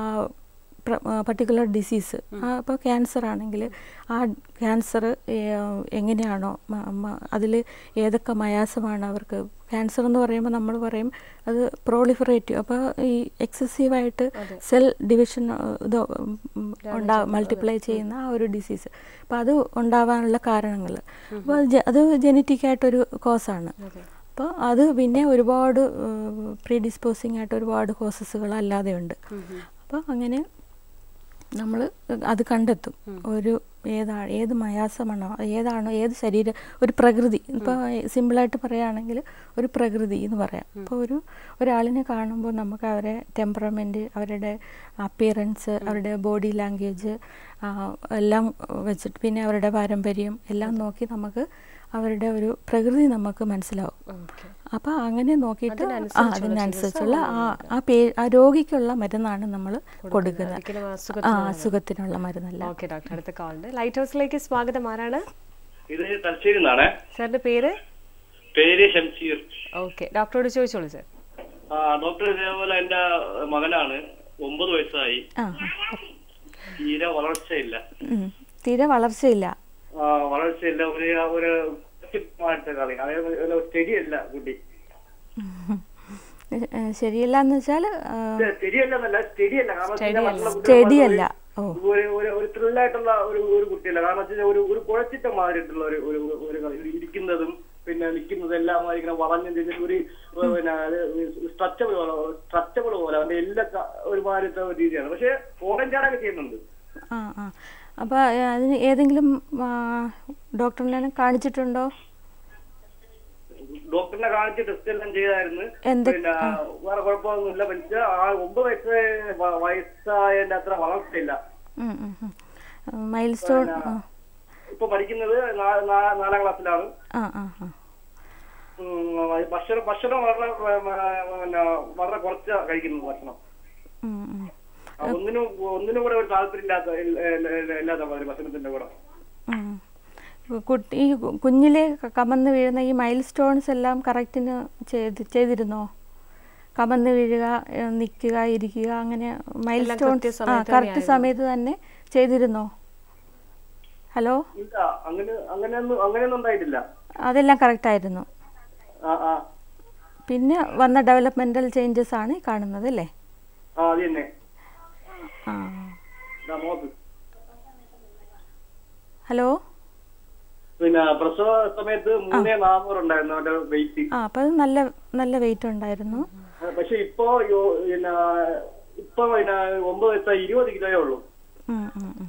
പർട്ടിക്കുലർ ഡിസീസ് അപ്പോൾ ക്യാൻസർ ആണെങ്കിൽ ആ ക്യാൻസർ എങ്ങനെയാണോ അതിൽ ഏതൊക്കെ മയാസമാണ് അവർക്ക് ക്യാൻസർ എന്ന് പറയുമ്പോൾ നമ്മൾ പറയും അത് പ്രോളിഫറേറ്റീവ് അപ്പോൾ ഈ എക്സസീവായിട്ട് സെൽ ഡിവിഷൻ ഇത് ഉണ്ടാ മൾട്ടിപ്ലൈ ചെയ്യുന്ന ആ ഒരു ഡിസീസ് അപ്പോൾ അത് ഉണ്ടാവാനുള്ള കാരണങ്ങൾ അപ്പോൾ അത് ജെ- അത് ജനറ്റിക്കായിട്ടൊരു കോസാണ് അപ്പോൾ അത് പിന്നെ ഒരുപാട് പ്രീഡിസ്പോസിങ് ആയിട്ട് ഒരുപാട് കോസസുകൾ അല്ലാതെ ഉണ്ട് അപ്പോൾ അങ്ങനെ നമ്മൾ അത് കണ്ടെത്തും ഒരു ഏതാണ് ഏത് മയാസമാണോ ഏതാണോ ഏത് ശരീരം ഒരു പ്രകൃതി ഇപ്പോൾ സിമ്പിളായിട്ട് പറയുകയാണെങ്കിൽ ഒരു പ്രകൃതി എന്ന് പറയാം അപ്പോൾ ഒരു ഒരാളിനെ കാണുമ്പോൾ നമുക്ക് അവരെ ടെമ്പറമെൻറ്റ് അവരുടെ അപ്പിയറൻസ് അവരുടെ ബോഡി ലാംഗ്വേജ് എല്ലാം വെച്ചിട്ട് പിന്നെ അവരുടെ പാരമ്പര്യം എല്ലാം നോക്കി നമുക്ക് അവരുടെ ഒരു പ്രകൃതി നമുക്ക് മനസ്സിലാവും ഓക്കെ അപ്പോൾ അങ്ങനെ നോക്കിയിട്ട് ആ അതിനനുസരിച്ചുള്ള അതിനനുസരിച്ചുള്ള ആ ആ പേ ആ രോഗിക്കുള്ള മരുന്നാണ് നമ്മൾ കൊടുക്കുന്നത് ഒരിക്കലും ആ അസുഖത്തിനുള്ള അസുഖത്തിനുള്ള മരുന്നല്ല ഓക്കെ ഡോക്ടർ അടുത്ത കോളുണ്ട് ലൈറ്റ് ഹൗസിലേക്ക് സ്വാഗതം ആരാണ് ഇത് തലശ്ശേരി നിന്നാണ് സാറിന്റെ പേര് പേര് ഷംസീർ ഓക്കെ ഡോക്ടറോട് ചോദിച്ചോളൂ സാർ ആ ഡോക്ടർ ഇതേപോലെ എന്റെ മകനാണ് ഒമ്പത് വയസ്സായി ആ തീരെ വളർച്ചയില്ല ഉം. തീരെ വളർച്ചയില്ല ആ, വളർച്ചയില്ല ഒരു ഒരു മാറ്റ കളി അതായത് ശരിയല്ല കുട്ടി ഏ, ശരിയല്ല എന്ന് വെച്ചാൽ ശരിയല്ലെന്നല്ല ശരിയല്ല കാരണം പിന്നെ മറ്റുള്ള കുട്ടികളെ ചെടിയല്ല ഓ ഒരു ഒരു ഒരു ത്രില്ലായിട്ടുള്ള ഒരു ഒരു കുട്ടിയല്ല കാരണം വെച്ചാൽ ഒരു ഒരു കുഴച്ചിട്ട മാറിയിട്ടുള്ള ഒരു ഒരു ഒരു കളി. ഇരിക്കുന്നതും പിന്നെ നിൽക്കുന്നതും എല്ലാം ഇങ്ങനെ വളഞ്ഞു തിരിഞ്ഞ് ഒരു പിന്നെ സ്ട്രച്ചബിൾ പോലെ സ്ട്രച്ചബിൾ പോലെ അവന്റെ എല്ലാ ക- ഒരുമാതിരത്തെ ഒരു രീതിയാണ് പക്ഷെ ഓറഞ്ചാടൊക്കെ ചെയ്യുന്നുണ്ട് ആ ആ അപ്പോൾ അതിന് ഏതെങ്കിലും ആ, ഡോക്ടറിനെ കാണിച്ചിട്ടുണ്ടോ ഡോക്ടറിനെ കാണിച്ച് ടെസ്റ്റ് എല്ലാം ചെയ്തായിരുന്നു എന്ത്- പിന്നെ വേറെ കുഴപ്പമൊന്നുമില്ല പക്ഷേ ആ ഒമ്പത് വയസ്സ് വ- വയസ്സായതിന്റെ അത്ര വളർച്ചയില്ല മൈൽ സ്റ്റോൺ ആ ഇപ്പൊ പഠിക്കുന്നത് നാ- നാ- നാലാം ക്ലാസ്സിലാണ് ആ ആ ആ ഉം, ഭക്ഷണം ഭക്ഷണം വളരെ പിന്നെ വളരെ കുറച്ച് കഴിക്കുന്നത് ഭക്ഷണം ഉം, ഉം. ആ, ഒന്നിനും ഒന്നിനും കൂടെ ഒരു താല്പര്യമില്ലാത്ത ഇല്ല- ഇല്ല- ഇല്ല- ഇല്ലാത്ത മാതിരി ഭക്ഷണത്തിന്റെ കൂടെ ഉം. കുട്ടി ഈ കു- കുഞ്ഞിലെ ക- കമന്ന് വീഴുന്ന ഈ മൈൽ സ്റ്റോൺസ് എല്ലാം കറക്റ്റിന് ചെയ്ത് ചെയ്തിരുന്നോ കമന്ന് വീഴുക നിൽക്കുക ഇരിക്കുക അങ്ങനെ മൈൽ എല്ലാം സ്റ്റോൺസ് ആ കൃത്യസമയത്ത് കറക്റ്റ് സമയത്ത് തന്നെ ചെയ്തിരുന്നോ ഹലോ ഇല്ല അങ്ങനെ അങ്ങനെയൊന്നും അങ്ങനെയൊന്നും ഉണ്ടായിട്ടില്ല അതെല്ലാം കറക്റ്റ് ആയിരുന്നു ആ ആ പിന്നെ വന്ന ഡെവലപ്മെൻ്റൽ ചേഞ്ചസ് ആണ് ഈ കാണുന്നത് അല്ലേ ആ അത് തന്നെ ആ ഇതാ മോക്ക് ഹലോ പിന്നെ പ്രസവ സമയത്ത് മൂന്നേ നാന്നൂറുണ്ടായിരുന്നു അവന്റെ വെയിറ്റ് ആ അപ്പം അത് നല്ല നല്ല വെയിറ്റ് ഉണ്ടായിരുന്നു പക്ഷെ ഇപ്പോ യോ- പിന്നെ ഇപ്പൊ പിന്നെ ഒമ്പത് വയസ്സായി ഇരുപത് കിലോയേ ഉള്ളൂ ഉം, ഉം, ഉം.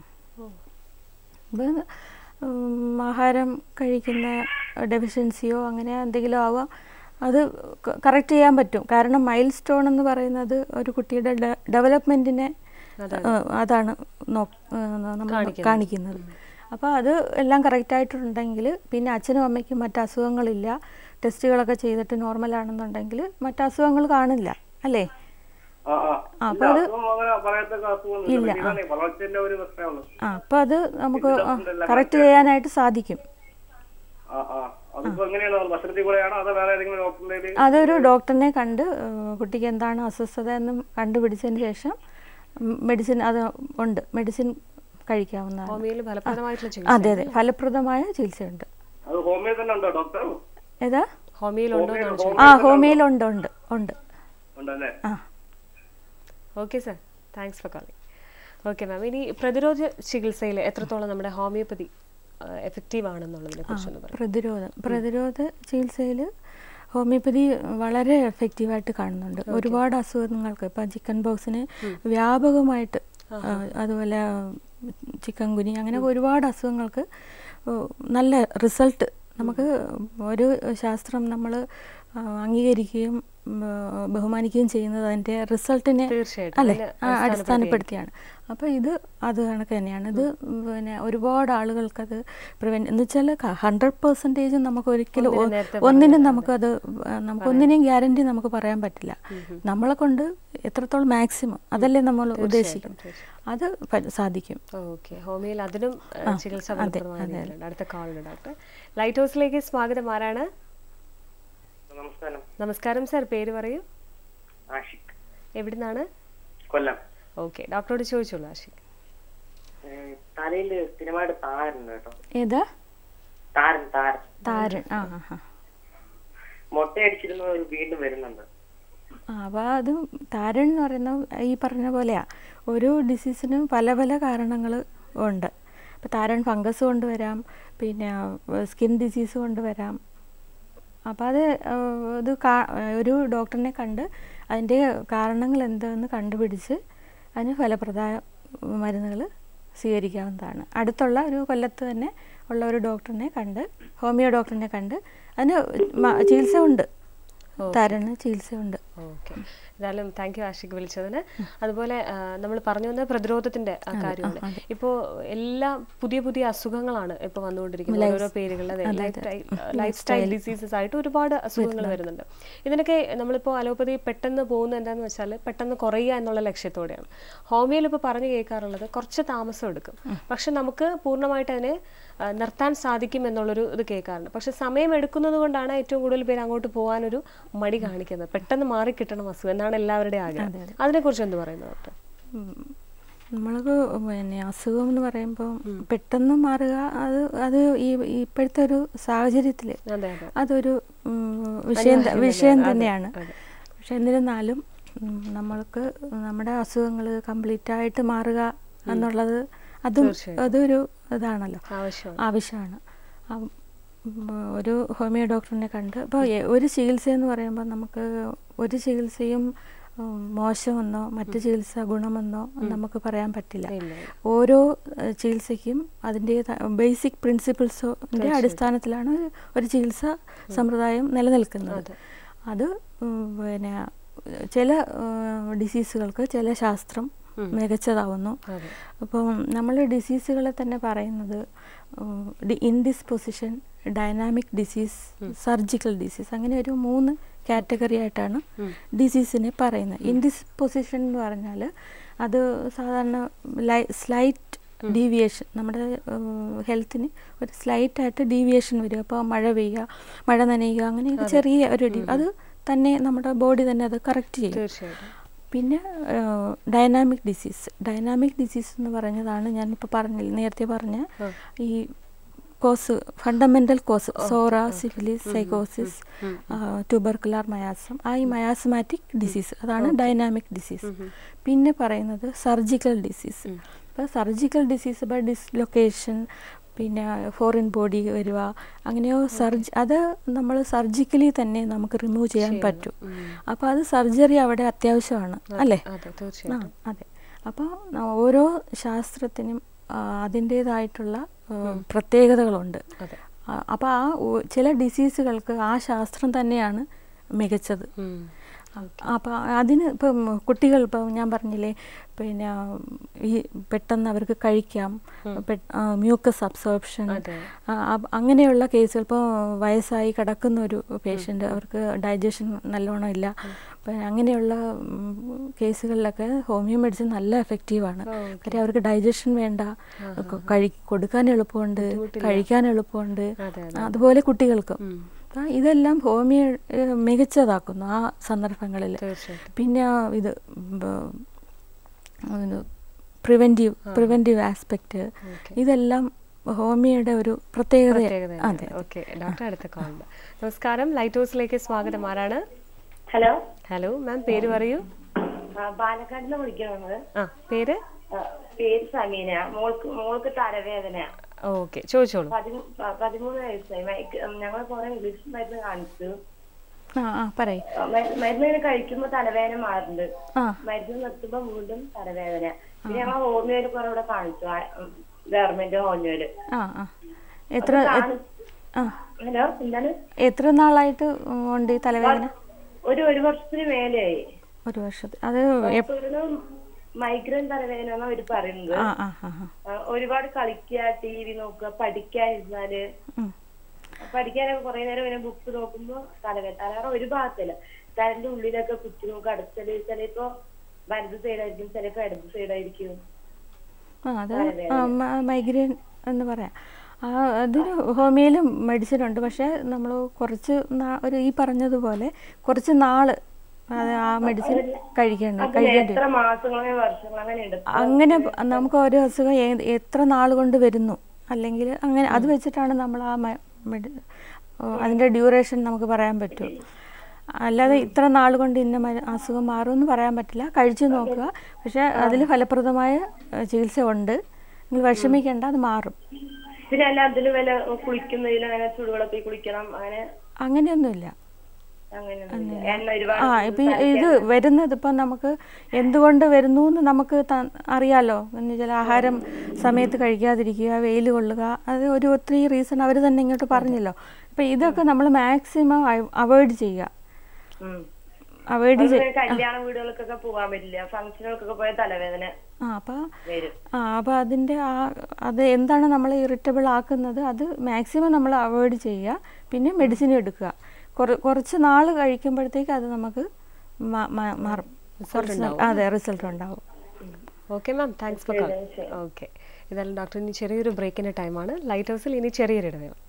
ഇത് ഉം, ആഹാരം കഴിക്കുന്ന ഡെഫിഷ്യൻസിയോ അങ്ങനെ എന്തെങ്കിലും ആവാം അത് കറക്റ്റ് ചെയ്യാൻ പറ്റും കാരണം മൈൽ സ്റ്റോൺ എന്ന് പറയുന്നത് ഒരു കുട്ടിയുടെ ഡെവലപ്മെൻറ്റിനെ അതാണ് നോ- ഏ, നമ്മൾ കാണിക്കുന്നത് അപ്പോൾ അത് എല്ലാം കറക്റ്റായിട്ടുണ്ടെങ്കിൽ പിന്നെ അച്ഛനും അമ്മയ്ക്കും മറ്റ് അസുഖങ്ങളില്ല ടെസ്റ്റുകളൊക്കെ ചെയ്തിട്ട് നോർമലാണെന്നുണ്ടെങ്കിൽ മറ്റ് അസുഖങ്ങൾ കാണില്ല അല്ലേ ആ ആ ആ, ഇല്ല, അസുഖം അങ്ങനെ പറയത്തക്ക അസുഖമൊന്നുമില്ല പക്ഷേ ഇതാണ് ഈ വളർച്ചയുടെ ഒരു പ്രശ്നമുള്ളൂ ആ അപ്പോൾ അത് നമുക്ക് കറക്റ്റ് ചെയ്യാനായിട്ട് സാധിക്കും ആ ആ അതിപ്പോ എങ്ങനെയാണ് ഭക്ഷണത്തിൽ കൂടെയാണോ അതോ വേറെ ഏതെങ്കിലും ഡോക്ടറിന്റെ അതൊരു ഡോക്ടറിനെ കണ്ട് ഏഹ്, കുട്ടിക്ക് എന്താണ് അസ്വസ്ഥത എന്ന് കണ്ടുപിടിച്ചതിന് ശേഷം മെഡിസിൻ അത് ഉണ്ട് മെഡിസിൻ കഴിക്കാവുന്നതാണ് ഹോമിയോയിൽ ഫലപ്രദമായിട്ടുള്ള ചികിത്സ അതെ അതെ ഫലപ്രദമായ ചികിത്സയുണ്ട് അത് ഹോമിയോ തന്നെ ഉണ്ടോ ഡോക്ടർ ഏതാ ഹോമിയോയിൽ ഉണ്ടോ എന്നാണ് ചോദിച്ചത്. ആ ഹോമിയോയിലുണ്ട് ഉണ്ട് ഉണ്ട് ഉണ്ടല്ലേ ആ okay sir thanks for calling okay ma'am ഇനി പ്രതിരോധ ചികിത്സയിൽ എത്രത്തോളം നമ്മുടെ ഹോമിയോപ്പതി എഫക്റ്റീവ് ആണെന്നുള്ളതിനെ കുറിച്ചൊന്ന് പറയാം പ്രതിരോധം പ്രതിരോധ ചികിത്സയിൽ ഹോമിയോപ്പതി വളരെ എഫക്റ്റീവായിട്ട് കാണുന്നുണ്ട് ഒരുപാട് അസുഖങ്ങൾക്ക് ഇപ്പം ചിക്കൻ ബോക്സിന് വ്യാപകമായിട്ട് ആ, അതുപോലെ ചിക്കൻ കുനി അങ്ങനെ ഒരുപാട് അസുഖങ്ങൾക്ക് ഓ, നല്ല റിസൾട്ട് നമുക്ക് ഒരു ശാസ്ത്രം നമ്മൾ അംഗീകരിക്കുകയും ഉം, ആ, ബഹുമാനിക്കുകയും ചെയ്യുന്നത് അതിൻ്റെ റിസൾട്ടിനെ തീർച്ചയായിട്ടും. അല്ലേ അതിനെ ആ, അടിസ്ഥാനപ്പെടുത്തിയാണ് അപ്പോൾ ഇത് അത് കണക്ക് തന്നെയാണ് ഇത് പിന്നെ ഒരുപാട് ആളുകൾക്കത് പ്രിവെൻറ്റ് എന്ന് വെച്ചാൽ ഹൺഡ്രഡ് പെർസെൻറ്റേജ് നമുക്ക് ഒരിക്കലും ഒ- നേരത്തെ ഒന്നിനും നമുക്കത് ആ, നമുക്ക് ഒന്നിനെയും ഗ്യാരണ്ടി നമുക്ക് പറയാൻ പറ്റില്ല നമ്മളെ കൊണ്ട് എത്രത്തോളം മാക്സിമം അതല്ലേ നമ്മൾ ഉദ്ദേശിക്കുന്നത് അത് പ- സാധിക്കും ഓക്കെ ഹോമിയോയിൽ അതിനും ഏഹ്, ചികിത്സ ഫലപ്രദമായ രീതിയിലുണ്ട് അടുത്ത കോളുണ്ട് ഡോക്ടർ ലൈറ്റ് ഹൗസിലേക്ക് സ്വാഗതം ആരാണ് നമസ്കാരം നമസ്കാരം സാർ പേര് പറയൂ ആഷിഖ് എവിടുന്നാണ് കൊല്ലം ഓക്കെ ഡോക്ടറോട് ചോദിച്ചോളൂ ആഷിഖ് തലയിൽ സ്ഥിരമായിട്ട് താരുന്നു കേട്ടോ ഏതാ താരൻ താരൻ താരൻ ആ ആ ആ മുട്ടയടിച്ചിരുന്ന ഒരു വീണ്ടും വരുന്നുണ്ട് ആ അപ്പോൾ അത് താരൻ എന്ന് പറയുന്ന ഈ പറഞ്ഞ പോലെയാ ഓരോ ഡിസീസിനും പല പല കാരണങ്ങൾ ഉണ്ട് അപ്പോൾ താരൻ ഫംഗസ് കൊണ്ട് വരാം പിന്നെ സ്കിൻ ഡിസീസ് കൊണ്ട് വരാം അപ്പോൾ അത് ആ, ഇത് കാ- ഒരു ഡോക്ടറിനെ കണ്ട് അതിൻ്റെ കാരണങ്ങൾ എന്താണെന്ന് കണ്ടുപിടിച്ച് അതിന് ഫലപ്രദമായ മരുന്നുകൾ സ്വീകരിക്കാവുന്നതാണ് അടുത്തുള്ള ഒരു കൊല്ലത്ത് തന്നെ ഉള്ള ഒരു ഡോക്ടറിനെ കണ്ട് ഹോമിയോ ഡോക്ടറിനെ കണ്ട് അതിന് മ- ചികിത്സ ഉണ്ട് തരുന്ന ചികിത്സയുണ്ട് ഓക്കെ എന്തായാലും താങ്ക് യു ആഷിക് വിളിച്ചതിന് അതുപോലെ നമ്മൾ പറഞ്ഞു വന്ന പ്രതിരോധത്തിന്റെ ആ കാര്യമാണ് ഇപ്പോൾ എല്ലാ പുതിയ പുതിയ അസുഖങ്ങളാണ് ഇപ്പോൾ വന്നുകൊണ്ടിരിക്കുന്നത് ഓരോ പേരുകളിൽ അതെ ലൈഫ് സ്റ്റൈൽ ഡിസീസസ് ആയിട്ട് ഒരുപാട് അസുഖങ്ങൾ വരുന്നുണ്ട് ഇതിനൊക്കെ നമ്മളിപ്പോൾ അലോപ്പതി പെട്ടെന്ന് പോകുന്നത് എന്താന്ന് വെച്ചാൽ പെട്ടെന്ന് കുറയുക എന്നുള്ള ലക്ഷ്യത്തോടെയാണ് ഹോമിയോയിൽ ഇപ്പോൾ പറഞ്ഞു കേൾക്കാറുള്ളത് കുറച്ച് താമസം എടുക്കും പക്ഷെ നമുക്ക് പൂർണ്ണമായിട്ട് അതിനെ ആ, നിർത്താൻ സാധിക്കും എന്നുള്ളൊരു ഇത് കേൾക്കാറുണ്ട് പക്ഷെ സമയം എടുക്കുന്നത് കൊണ്ടാണ് ഏറ്റവും കൂടുതൽ പേര് അങ്ങോട്ട് പോകാനൊരു മടി കാണിക്കുന്നത് പെട്ടെന്ന് മാറി കിട്ടണം അസുഖം എന്നാണ് എല്ലാവരുടെയും ആഗ്രഹം അതിനെക്കുറിച്ച് എന്ത് പറയുന്നു ഡോക്ടർ നമ്മൾക്ക് പിന്നെ അസുഖം എന്ന് പറയുമ്പോൾ പെട്ടെന്ന് മാറുക അത് അത് ഈ ഇപ്പോഴത്തെ ഒരു സാഹചര്യത്തിൽ അതെ അതെ അതൊരു ഉം, വിഷയം ത- വിഷയം തന്നെയാണ് പക്ഷെ എന്നിരുന്നാലും ഉം, നമ്മൾക്ക് നമ്മുടെ അസുഖങ്ങൾ കംപ്ലീറ്റ് ആയിട്ട് മാറുക എന്നുള്ളത് അതും അതൊരു ഇതാണല്ലോ ആവശ്യമാണ് ആവശ്യമാണ് ആ, ഉം, ഒരു ഹോമിയോ ഡോക്ടറിനെ കണ്ട് ഇപ്പോൾ ഒരു ചികിത്സ എന്ന് പറയുമ്പോൾ നമുക്ക് ഒരു ചികിത്സയും ഉം, മോശമെന്നോ മറ്റു ചികിത്സ ഗുണമെന്നോ നമുക്ക് പറയാൻ പറ്റില്ല ഇല്ല. ഓരോ ഏഹ്, ചികിത്സയ്ക്കും അതിൻ്റെ ബേസിക് പ്രിൻസിപ്പിൾസിൻ്റെ അടിസ്ഥാനത്തിലാണ് ഒരു- ഒരു ചികിത്സ സമ്പ്രദായം നിലനിൽക്കുന്നത് അത് ഉം, പിന്നെ ചില ഡിസീസുകൾക്ക് ചില ശാസ്ത്രം മികച്ചതാവുന്നു അതെ. അപ്പം നമ്മൾ ഡിസീസുകളെ തന്നെ പറയുന്നത് indisposition dynamic disease surgical disease അങ്ങനെ ഒരു മൂന്ന് കാറ്റഗറി ആയിട്ടാണ് ഡിസീസിനെ പറയുന്നത് ഇൻഡിസ്പൊസിഷൻ എന്ന് പറഞ്ഞാൽ അത് സാധാരണ ലൈ സ്ലൈറ്റ് ഡീവിയേഷൻ നമ്മുടെ ഹെൽത്തിന് ഒരു സ്ലൈറ്റ് ആയിട്ട് ഡീവിയേഷൻ വരും അപ്പോൾ മഴ പെയ്യുക മഴ നനയുക അങ്ങനെയൊക്കെ ചെറിയ ഒരു ഡി- അത് തന്നെ നമ്മുടെ ബോഡി തന്നെ അത് കറക്റ്റ് ചെയ്യും തീർച്ചയായിട്ടും പിന്നെ ഡൈനാമിക് ഡിസീസ് ഡൈനാമിക് ഡിസീസ് എന്ന് പറഞ്ഞതാണ് ഞാനിപ്പോൾ പറഞ്ഞില്ല നേരത്തെ പറഞ്ഞ ഈ cause fundamental cause psora syphilis sycosis tubercular miasm ആ ഈ മയാസമാറ്റിക് ഡിസീസ് അതാണ് ഡൈനാമിക് ഡിസീസ് പിന്നെ പറയുന്നത് സർജിക്കൽ ഡിസീസ് ഇപ്പോൾ സർജിക്കൽ ഡിസീസ് ബൈ ഡിസ്ലൊക്കേഷൻ പിന്നെ ഫോറിൻ ബോഡി വരിക അങ്ങനെയോ സർജ് അത് നമ്മൾ സർജിക്കലി തന്നെ നമുക്ക് റിമൂവ് ചെയ്യാൻ പറ്റും അപ്പോൾ അത് സർജറി അവിടെ അത്യാവശ്യമാണ് അല്ലേ അതെ ആ തീർച്ചയായിട്ടും അതെ അപ്പോൾ ഓരോ ശാസ്ത്രത്തിനും ആ, അതിൻ്റേതായിട്ടുള്ള ആ, പ്രത്യേകതകളുണ്ട് അതെ അപ്പോൾ ആ ഒ- ചില ഡിസീസുകൾക്ക് ആ ശാസ്ത്രം തന്നെയാണ് മികച്ചത് ഉം. അപ്പോൾ അതിന് ഇപ്പം കുട്ടികൾ ഇപ്പം ഞാൻ പറഞ്ഞില്ലേ പിന്നെ ഈ പെട്ടെന്ന് അവർക്ക് കഴിക്കാം മ്യൂക്കസ് അബ്സോർപ്ഷൻ അതെ. അങ്ങനെയുള്ള കേസുകൾ ഇപ്പോൾ വയസ്സായി കിടക്കുന്ന ഒരു പേഷ്യൻ്റ് അവർക്ക് ഡൈജഷൻ നല്ലോണം ഇല്ല അപ്പം അങ്ങനെയുള്ള ഉം, കേസുകളിലൊക്കെ ഹോമിയോ മെഡിസിൻ നല്ല എഫക്റ്റീവാണ് കാര്യം അവർക്ക് ഡൈജഷൻ വേണ്ട കൊ- കഴി കൊടുക്കാൻ എളുപ്പമുണ്ട് കഴിക്കാൻ എളുപ്പമുണ്ട് അതെ, അതുപോലെ കുട്ടികൾക്കും ആ, ഇതെല്ലാം ഹോമിയോ ഏഹ്, മികച്ചതാക്കുന്നു ആ സന്ദർഭങ്ങളിൽ തീർച്ചയായിട്ടും പിന്നെ ആ ഇത് പ്രിവെൻറ്റീവ് പ്രിവെൻറ്റീവ് ആസ്പെക്റ്റ് ഇതെല്ലാം ഹോമിയോയുടെ ഒരു പ്രത്യേകത അതെ ഓക്കെ ഡോക്ടർ അടുത്ത കോൾ നമസ്കാരം ലൈറ്റ് ഹൗസിലേക്ക് സ്വാഗതം ആരാണ് ഹലോ ഹലോ മാം പേര് പറയൂ പാലക്കാട് നിന്ന് വിളിക്കണത് ആ പേര് പേര് സമീന മോൾക്ക് മോൾക്ക് തലവേദന ഓക്കെ ചോദിച്ചോളൂ പതിമൂ- പ- പതിമൂന്ന് വയസ്സായി മയക്ക് ഞങ്ങൾ കുറെ ഇംഗ്ലീഷ് മരുന്ന് കാണിച്ചു ആ ആ പറയ് ആ, മ- മരുന്ന് ഇങ്ങനെ കഴിക്കുമ്പോ തലവേദന മാറുന്നുണ്ട് ആ മരുന്ന് നിർത്തുമ്പോ വീണ്ടും തലവേദന പിന്നെ ഞങ്ങൾ ഹോമിയോയിൽ കുറെ ഇവിടെ കാണിച്ചു ഗവൺമെന്റ് ഹോമിയോയില് ആ ആ എത്ര എ- ആ ഹലോ എന്താണ് എത്ര നാളായിട്ട് ഉണ്ട് ഈ തലവേദന ഒരു ഒരു വർഷത്തിന് മേലെയായി ഒരു വർഷത്തിൽ അത് എപ്പ- ഒരു മൈഗ്രൈൻ തലവേദന എന്നാ അവര് പറയുന്നത് ആ ആ ആ ആ. ആ, ഒരുപാട് കളിക്കുക ടി വി നോക്കുക പഠിക്കാനിരുന്നാല് ഉം. പഠിക്കാനൊക്കെ കുറെ നേരം ഇങ്ങനെ ബുക്ക് നോക്കുമ്പോ തലവേദന തലവേദന ഒരു ഭാഗത്തില്ല തലന്റെ ഉള്ളിലൊക്കെ കുത്തി നോക്കുക അടുത്തല് ചിലപ്പോ വലത് സൈഡായിരിക്കും ചിലപ്പോ ഇടത് സൈഡായിരിക്കും ആ അത് മൈഗ്രെയിൻ എന്ന് പറയാം ആ അതിന് ഹോമിയോയിലും മെഡിസിൻ ഉണ്ട് പക്ഷേ നമ്മൾ കുറച്ച് നാ- ഒരു ഈ പറഞ്ഞതുപോലെ കുറച്ച് നാള് അത് ആ മെഡിസിൻ കഴിക്കേണ്ട അതിന് കഴിക്കേണ്ടി എത്ര മാസങ്ങളോ വർഷങ്ങളോ അങ്ങനെ ഉണ്ട് അങ്ങനെ പ- നമുക്ക് ഓരോ അസുഖം ഏ- എത്ര നാൾ കൊണ്ട് വരുന്നു അല്ലെങ്കിൽ അങ്ങനെ അത് വെച്ചിട്ടാണ് നമ്മൾ ആ മ- മെഡി ഓ, അതിൻ്റെ ഡ്യൂറേഷൻ നമുക്ക് പറയാൻ പറ്റും അല്ലാതെ ഇത്ര നാൾ കൊണ്ട് ഇന്ന മ- അസുഖം മാറുമെന്ന് പറയാൻ പറ്റില്ല കഴിച്ചു നോക്കുക പക്ഷേ അതിൽ ഫലപ്രദമായ ഏ, ചികിത്സ ഉണ്ട് നിങ്ങൾ വിഷമിക്കേണ്ട അത് മാറും പിന്നെ അല്ല അതിന് വല്ല കുളിക്കുന്നതിൽ അങ്ങനെ ചുടുവെള്ളത്തിൽ കുളിക്കണം അങ്ങനെ അങ്ങനെയൊന്നുമില്ല അങ്ങനെയൊന്നുമില്ല എണ്ണ ഒരുപാട് ആ ഇപ്പം ഇത് വരുന്നത് ഇപ്പം നമുക്ക് എന്തുകൊണ്ട് വരുന്നു എന്ന് നമുക്ക് ത- അറിയാലോ എന്ന് വെച്ചാൽ ആഹാരം സമയത്ത് കഴിക്കാതിരിക്കുക വെയിൽ കൊള്ളുക അത് ഒരു ഒത്തിരി റീസൺ അവർ തന്നെ ഇങ്ങോട്ട് പറഞ്ഞല്ലോ അപ്പം ഇതൊക്കെ നമ്മൾ മാക്സിമം അവോയ്ഡ് ചെയ്യുക ഉം. അവോയ്ഡ് അതുപോലെ ചെയ്യ കല്യാണ വീടുകൾക്കൊക്കെ പോകാൻ പറ്റില്ല ഫംഗ്ഷനുകൾക്കൊക്കെ പോയ തലവേദന ആ അപ്പം വരും ആ അപ്പോൾ അതിൻ്റെ ആ അത് എന്താണ് നമ്മൾ ഇറിറ്റബിൾ ആക്കുന്നത് അത് മാക്സിമം നമ്മൾ അവോയ്ഡ് ചെയ്യുക പിന്നെ മെഡിസിൻ എടുക്കുക കുറ കുറച്ച് നാൾ കഴിക്കുമ്പോഴത്തേക്ക് അത് നമുക്ക് മാ- മാ- മാറും കുറച്ച് നാൾ- അതെ റിസൾട്ട് ഉണ്ടാവും okay ma'am thanks for call okay ഇതായാലും ഡോക്ടർ ഇനി ചെറിയൊരു ബ്രേക്കിൻ്റെ ടൈമാണ് ലൈറ്റ് ഹൗസിൽ ഇനി ചെറിയൊരു ഇടവേള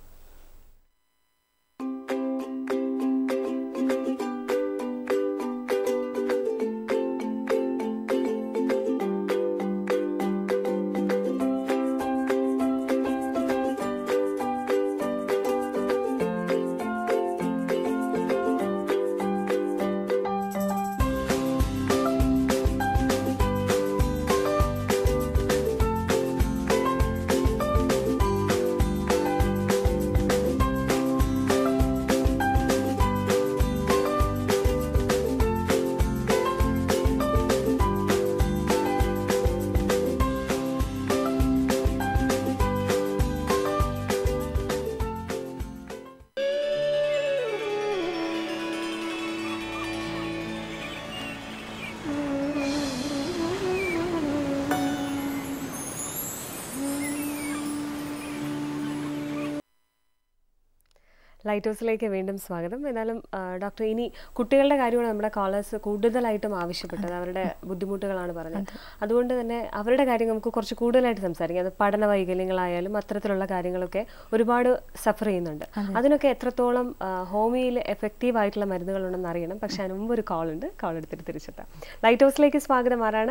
ലൈറ്റ് ഹൗസിലേക്ക് വീണ്ടും സ്വാഗതം എന്നാലും ആ, ഡോക്ടർ ഇനി കുട്ടികളുടെ കാര്യമാണ് നമ്മുടെ കോളേഴ്സ് കൂടുതലായിട്ടും ആവശ്യപ്പെട്ടത് അവരുടെ ബുദ്ധിമുട്ടുകളാണ് പറഞ്ഞത് അതുകൊണ്ട് തന്നെ അവരുടെ കാര്യം നമുക്ക് കുറച്ച് കൂടുതലായിട്ട് സംസാരിക്കാം അത് പഠന വൈകല്യങ്ങളായാലും അത്തരത്തിലുള്ള കാര്യങ്ങളൊക്കെ ഒരുപാട് സഫർ ചെയ്യുന്നുണ്ട് അതിനൊക്കെ എത്രത്തോളം ആ, ഹോമിയോയിൽ എഫക്റ്റീവ് ആയിട്ടുള്ള മരുന്നുകളുണ്ടെന്ന് അറിയണം പക്ഷെ അതിന് മുമ്പ് ഒരു കോൾ ഉണ്ട് കോൾ എടുത്തിട്ട് തിരിച്ചെത്താം ലൈറ്റ് ഹൗസിലേക്ക് സ്വാഗതം ആരാണ്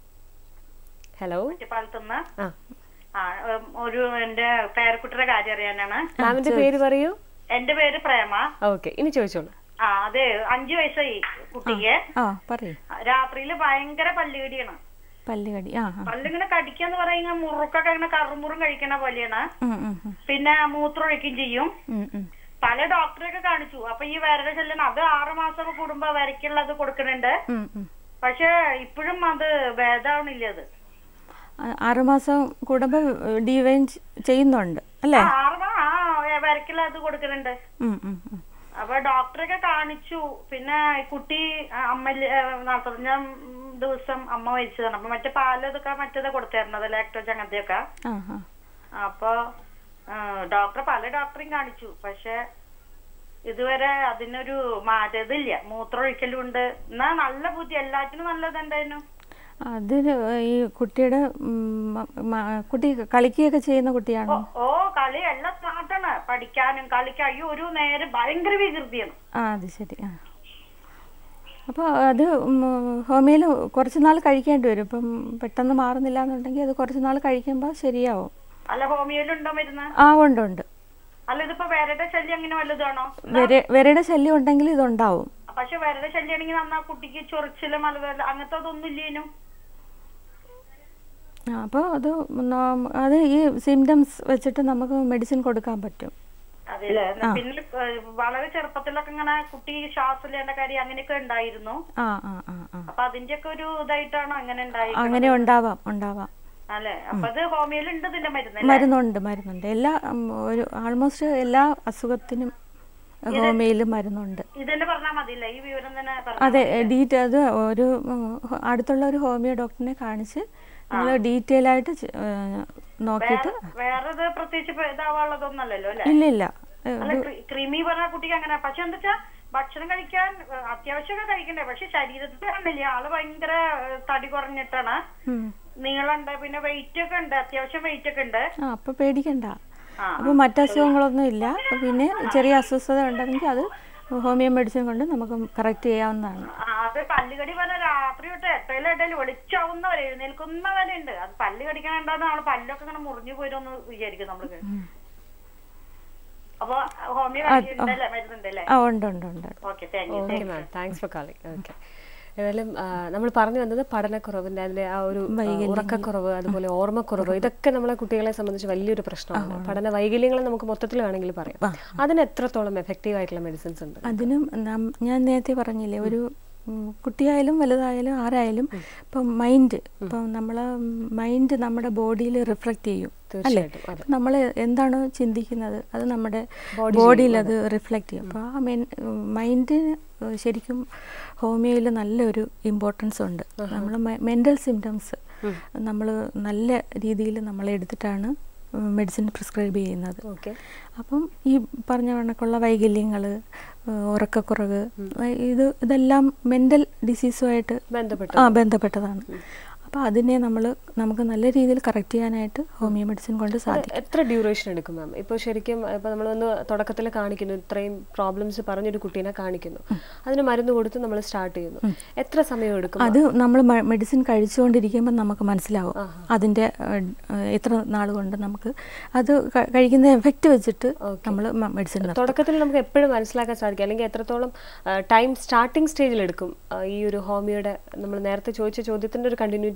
ഹലോ പാലത്തുനിന്ന് ആ ആ ഉം, ഒരു എന്റെ പേരക്കുട്ടിയുടെ കാര്യം അറിയാനാണ് മാമിന്റെ പേര് പറയൂ എന്റെ പേര് പ്രേമ ഓക്കെ ഇനി ചോദിച്ചോളൂ ആ അതെ അഞ്ചു വയസ്സായി കുട്ടിക്ക് ആ പറയൂ രാത്രിയില് ഭയങ്കര പല്ലുകടിയാണ് പല്ലുകടി ആ ആ പല്ലിങ്ങനെ കടിക്കാന്ന് പറയുന്ന മുറുക്കൊക്കെ ഇങ്ങനെ കറുമുറും കഴിക്കണ പോലെയാണ് ഉം, ഉം, ഉം, പിന്നെ മൂത്രം ഒഴിക്കുകയും ചെയ്യും ഉം, ഉം. പല ഡോക്ടറെയൊക്കെ കാണിച്ചു അപ്പൊ ഈ വരയുടെ ചെല്ലണം അത് ആറു മാസം കൂടുമ്പോ വരയ്ക്കുള്ളത് കൊടുക്കുന്നുണ്ട് ഉം, ഉം. പക്ഷെ ഇപ്പോഴും അത് ഭേദമാവണില്ല അത് ആ- ആറുമാസം കൂടുമ്പോൾ ഡിവൈൻ ചെയ്യുന്നുണ്ട് അല്ലേ ആ, ആറ് മാ- ആ വരയ്ക്കുള്ള അത് കൊടുക്കുന്നുണ്ട് ഉം, ഉം, ഉം. അപ്പൊ ഡോക്ടറൊക്കെ കാണിച്ചു പിന്നെ ഈ കുട്ടി അമ്മ നാൽപ്പത്തഞ്ചാം ദിവസം അമ്മ മരിച്ചതാണ് അപ്പൊ മറ്റേ പാല് ഇതൊക്കെ മറ്റേതാ കൊടുത്തായിരുന്നത് ലാക്ടോജ് അങ്ങനത്തെയൊക്കെ ആ ആ അപ്പൊ ഡോക്ടർ പല ഡോക്ടറെയും കാണിച്ചു പക്ഷെ ഇതുവരെ അതിനൊരു മാറ്റം ഇതില്ല മൂത്രം ഒഴിക്കലും ഉണ്ട് എന്നാ നല്ല ബുദ്ധി എല്ലാറ്റിനും നല്ലത് എന്തായിരുന്നു അതിന് ഈ കുട്ടിയുടെ ഉം, മ- മ- കുട്ടി കളിക്കുകയൊക്കെ ചെയ്യുന്ന കുട്ടിയാണോ ഓ കളി എല്ലാം സ്മാർട്ടാണ് പഠിക്കാനും കളിക്കാൻ അയ്യോ ഒരു നേരം ഭയങ്കര വികൃതിയാണ് ആ അത് ശരി ആ അപ്പോൾ അത് ഹോമിയോയിൽ കുറച്ച് നാൾ കഴിക്കേണ്ടി വരും ഇപ്പം പെട്ടെന്ന് മാറുന്നില്ല എന്നുണ്ടെങ്കിൽ അത് കുറച്ച് നാൾ കഴിക്കുമ്പോൾ ശരിയാവും അല്ല ഹോമിയോയിലുണ്ടോ മരുന്ന് ആ ഉണ്ട് ഉണ്ട് അല്ല ഇതിപ്പോ വേറെ ശല്യം അങ്ങനെ വല്ലതാണോ വിര വിരയുടെ ശല്യം ഉണ്ടെങ്കിൽ ഇതുണ്ടാവും പക്ഷെ വെറുതെ ശല്യാണെങ്കിൽ നന്നാ കുട്ടിക്ക് ചൊറിച്ചില് മലവേദന അങ്ങനത്തെ അതൊന്നും ഇല്ലേനു ആ അപ്പോൾ അത് നോ- അത് ഈ സിംറ്റംസ് വെച്ചിട്ട് നമുക്ക് മെഡിസിൻ കൊടുക്കാൻ പറ്റും അതെല്ലേ പിന്നെ ഏഹ്, വളരെ ചെറുപ്പത്തിലൊക്കെ ഇങ്ങനെ കുട്ടി ശ്വാസമില്ലേണ്ട കാര്യം അങ്ങനെയൊക്കെ ഉണ്ടായിരുന്നു ആ ആ ആ ആ അപ്പൊ അതിന്റെ ഒക്കെ ഒരു ഇതായിട്ടാണോ അങ്ങനെ ഉണ്ടായി അങ്ങനെ ഉണ്ടാവാം ഉണ്ടാവാം അല്ലെ അപ്പൊ അത് ഹോമിയോയിൽ ഉണ്ട് ഇതിന്റെ മരുന്ന് മരുന്നുണ്ട് മരുന്നുണ്ട് എല്ലാ ഉം, ഒരു ആൾമോസ്റ്റ് എല്ലാ അസുഖത്തിനും ഹോമിയോയിൽ മരുന്നുണ്ട് ഇതന്നെ പറഞ്ഞാൽ മതിയില്ല ഈ വിവരം തന്നെ പറഞ്ഞാ അതെ ഡീറ്റെയിൽ അത് ഒരു ഉം, അടുത്തുള്ള ഒരു ഹോമിയോ ഡോക്ടറിനെ കാണിച്ച് നമ്മൾ ഡീറ്റെയിൽ ആയിട്ട് ചെ- ഏ, നോക്കിയിട്ട് വേറെ ഇത് പ്രത്യേകിച്ച് ഇപ്പൊ ഇതാവാനുള്ളതൊന്നല്ലല്ലോ അല്ലെ ഇല്ല ഇല്ല ഏ, അല്ല ക്രീമി പറഞ്ഞ കുട്ടിക്ക് അങ്ങനെ പക്ഷെ എന്താ വെച്ചാ ഭക്ഷണം കഴിക്കാൻ ഏഹ്, അത്യാവശ്യമൊക്കെ കഴിക്കണ്ടേ പക്ഷെ ശരീരത്തിൽ കണ്ടില്ല ആള് ഭയങ്കര ഏഹ്, തടി കുറഞ്ഞിട്ടാണ് ഉം. നീളമുണ്ട് പിന്നെ വെയിറ്റ് ഒക്കെ ഉണ്ട് അത്യാവശ്യം വെയിറ്റ് ഒക്കെ ഉണ്ട് ആ അപ്പോൾ പേടിക്കണ്ട ആ, അപ്പോൾ മറ്റസുഖങ്ങളൊന്നും ഇല്ല അപ്പൊ പിന്നെ ചെറിയ അസ്വസ്ഥത ഉണ്ടെങ്കിൽ അത് ഹോമിയോ മെഡിസിൻ കൊണ്ട് നമുക്ക് കറക്റ്റ് ചെയ്യാവുന്നതാണ് ആ, അത് പല്ലുകടി പറഞ്ഞ രാത്രി തൊട്ട് എട്ടയിലും എട്ടയിലും വെളിച്ചാവുന്നവരെ എഴുന്നേൽക്കുന്നവരെ ഉണ്ട് അത് പല്ല് കടിക്കണുണ്ടാകുന്ന നമ്മള് പല്ലൊക്കെ ഇങ്ങനെ മുറിഞ്ഞു പോയിരുന്ന് വിചാരിക്കും നമ്മള് അപ്പൊ ഹോമിയോ ഉണ്ടല്ലേ മരുന്നുണ്ടല്ലേ ആ ഉണ്ട് ഉണ്ട് ഉണ്ട് okay thank you okay ma'am thanks for calling okay ഏതായാലും ആ, നമ്മൾ പറഞ്ഞു വന്നത് പഠനക്കുറവിന്റെ അതിന്റെ ആ ഒരു ആ, ഉറക്കക്കുറവ് അതുപോലെ ഓർമ്മക്കുറവ് ഇതൊക്കെ നമ്മളെ കുട്ടികളെ സംബന്ധിച്ച് വലിയൊരു പ്രശ്നമാണ് പഠന വൈകല്യങ്ങൾ നമുക്ക് മൊത്തത്തിൽ വേണമെങ്കിൽ പറയാം അതിന് എത്രത്തോളം എഫക്റ്റീവ് ആയിട്ടുള്ള മെഡിസിൻസ് ഉണ്ട് അതിനും നം- ഞാൻ നേരത്തെ പറഞ്ഞില്ലേ ഒരു ഉം, കുട്ടിയായാലും വലുതായാലും ആരായാലും ഇപ്പം മൈൻഡ് ഇപ്പം നമ്മളെ മൈൻഡ് നമ്മുടെ ബോഡിയിൽ റിഫ്ലക്റ്റ് ചെയ്യും അല്ലേ തീർച്ചയായിട്ടും, അതെ. നമ്മൾ എന്താണോ ചിന്തിക്കുന്നത് അത് നമ്മുടെ ബോഡിയിൽ അത് റിഫ്ലക്റ്റ് ചെയ്യും അപ്പോൾ ആ മെൻ മൈൻഡിന് ശരിക്കും ഹോമിയോയിൽ നല്ലൊരു ഇമ്പോർട്ടൻസ് ഉണ്ട് നമ്മൾ മെൻ്റൽ സിംറ്റംസ് നമ്മൾ നല്ല രീതിയിൽ നമ്മൾ എടുത്തിട്ടാണ് മെഡിസിൻ പ്രിസ്ക്രൈബ് ചെയ്യുന്നത് ഓക്കെ അപ്പം ഈ പറഞ്ഞ കണക്കുള്ള വൈകല്യങ്ങൾ ഉറക്കക്കുറവ് ഇത് ഇതെല്ലാം മെൻ്റൽ ഡിസീസുമായിട്ട് ബന്ധപ്പെട്ട് ആ ബന്ധപ്പെട്ടതാണ് അപ്പോൾ അതിനെ നമ്മൾ നമുക്ക് നല്ല രീതിയിൽ കറക്റ്റ് ചെയ്യാനായിട്ട് ഹോമിയോ മെഡിസിൻ കൊണ്ട് സാധിക്കും എത്ര ഡ്യൂറേഷൻ എടുക്കും മാം ഇപ്പോൾ ശരിക്കും ഇപ്പോൾ നമ്മൾ വന്ന് തുടക്കത്തിൽ കാണിക്കുന്നു ഇത്രയും പ്രോബ്ലംസ് പറഞ്ഞൊരു കുട്ടീനെ കാണിക്കുന്നു അതിന് മരുന്ന് കൊടുത്ത് നമ്മൾ സ്റ്റാർട്ട് ചെയ്യുന്നു എത്ര സമയം എടുക്കും അത് നമ്മൾ മെഡിസിൻ കഴിച്ചുകൊണ്ടിരിക്കുമ്പോൾ നമുക്ക് മനസ്സിലാവും അതിൻ്റെ എത്ര നാൾ കൊണ്ട് നമുക്ക് അത് ക- കഴിക്കുന്ന എഫക്റ്റ് വെച്ചിട്ട് നമ്മൾ മെഡിസിൻ നിർത്തും തുടക്കത്തിൽ നമുക്ക് എപ്പോഴും മനസ്സിലാക്കാൻ സാധിക്കും അല്ലെങ്കിൽ എത്രത്തോളം ടൈം സ്റ്റാർട്ടിംഗ് സ്റ്റേജിൽ എടുക്കും ആ, ഈ ഒരു ഹോമിയോയുടെ നമ്മൾ നേരത്തെ ചോദിച്ച ചോദ്യത്തിന്റെ ഒരു കണ്ടിന്യൂറ്റിയാണ്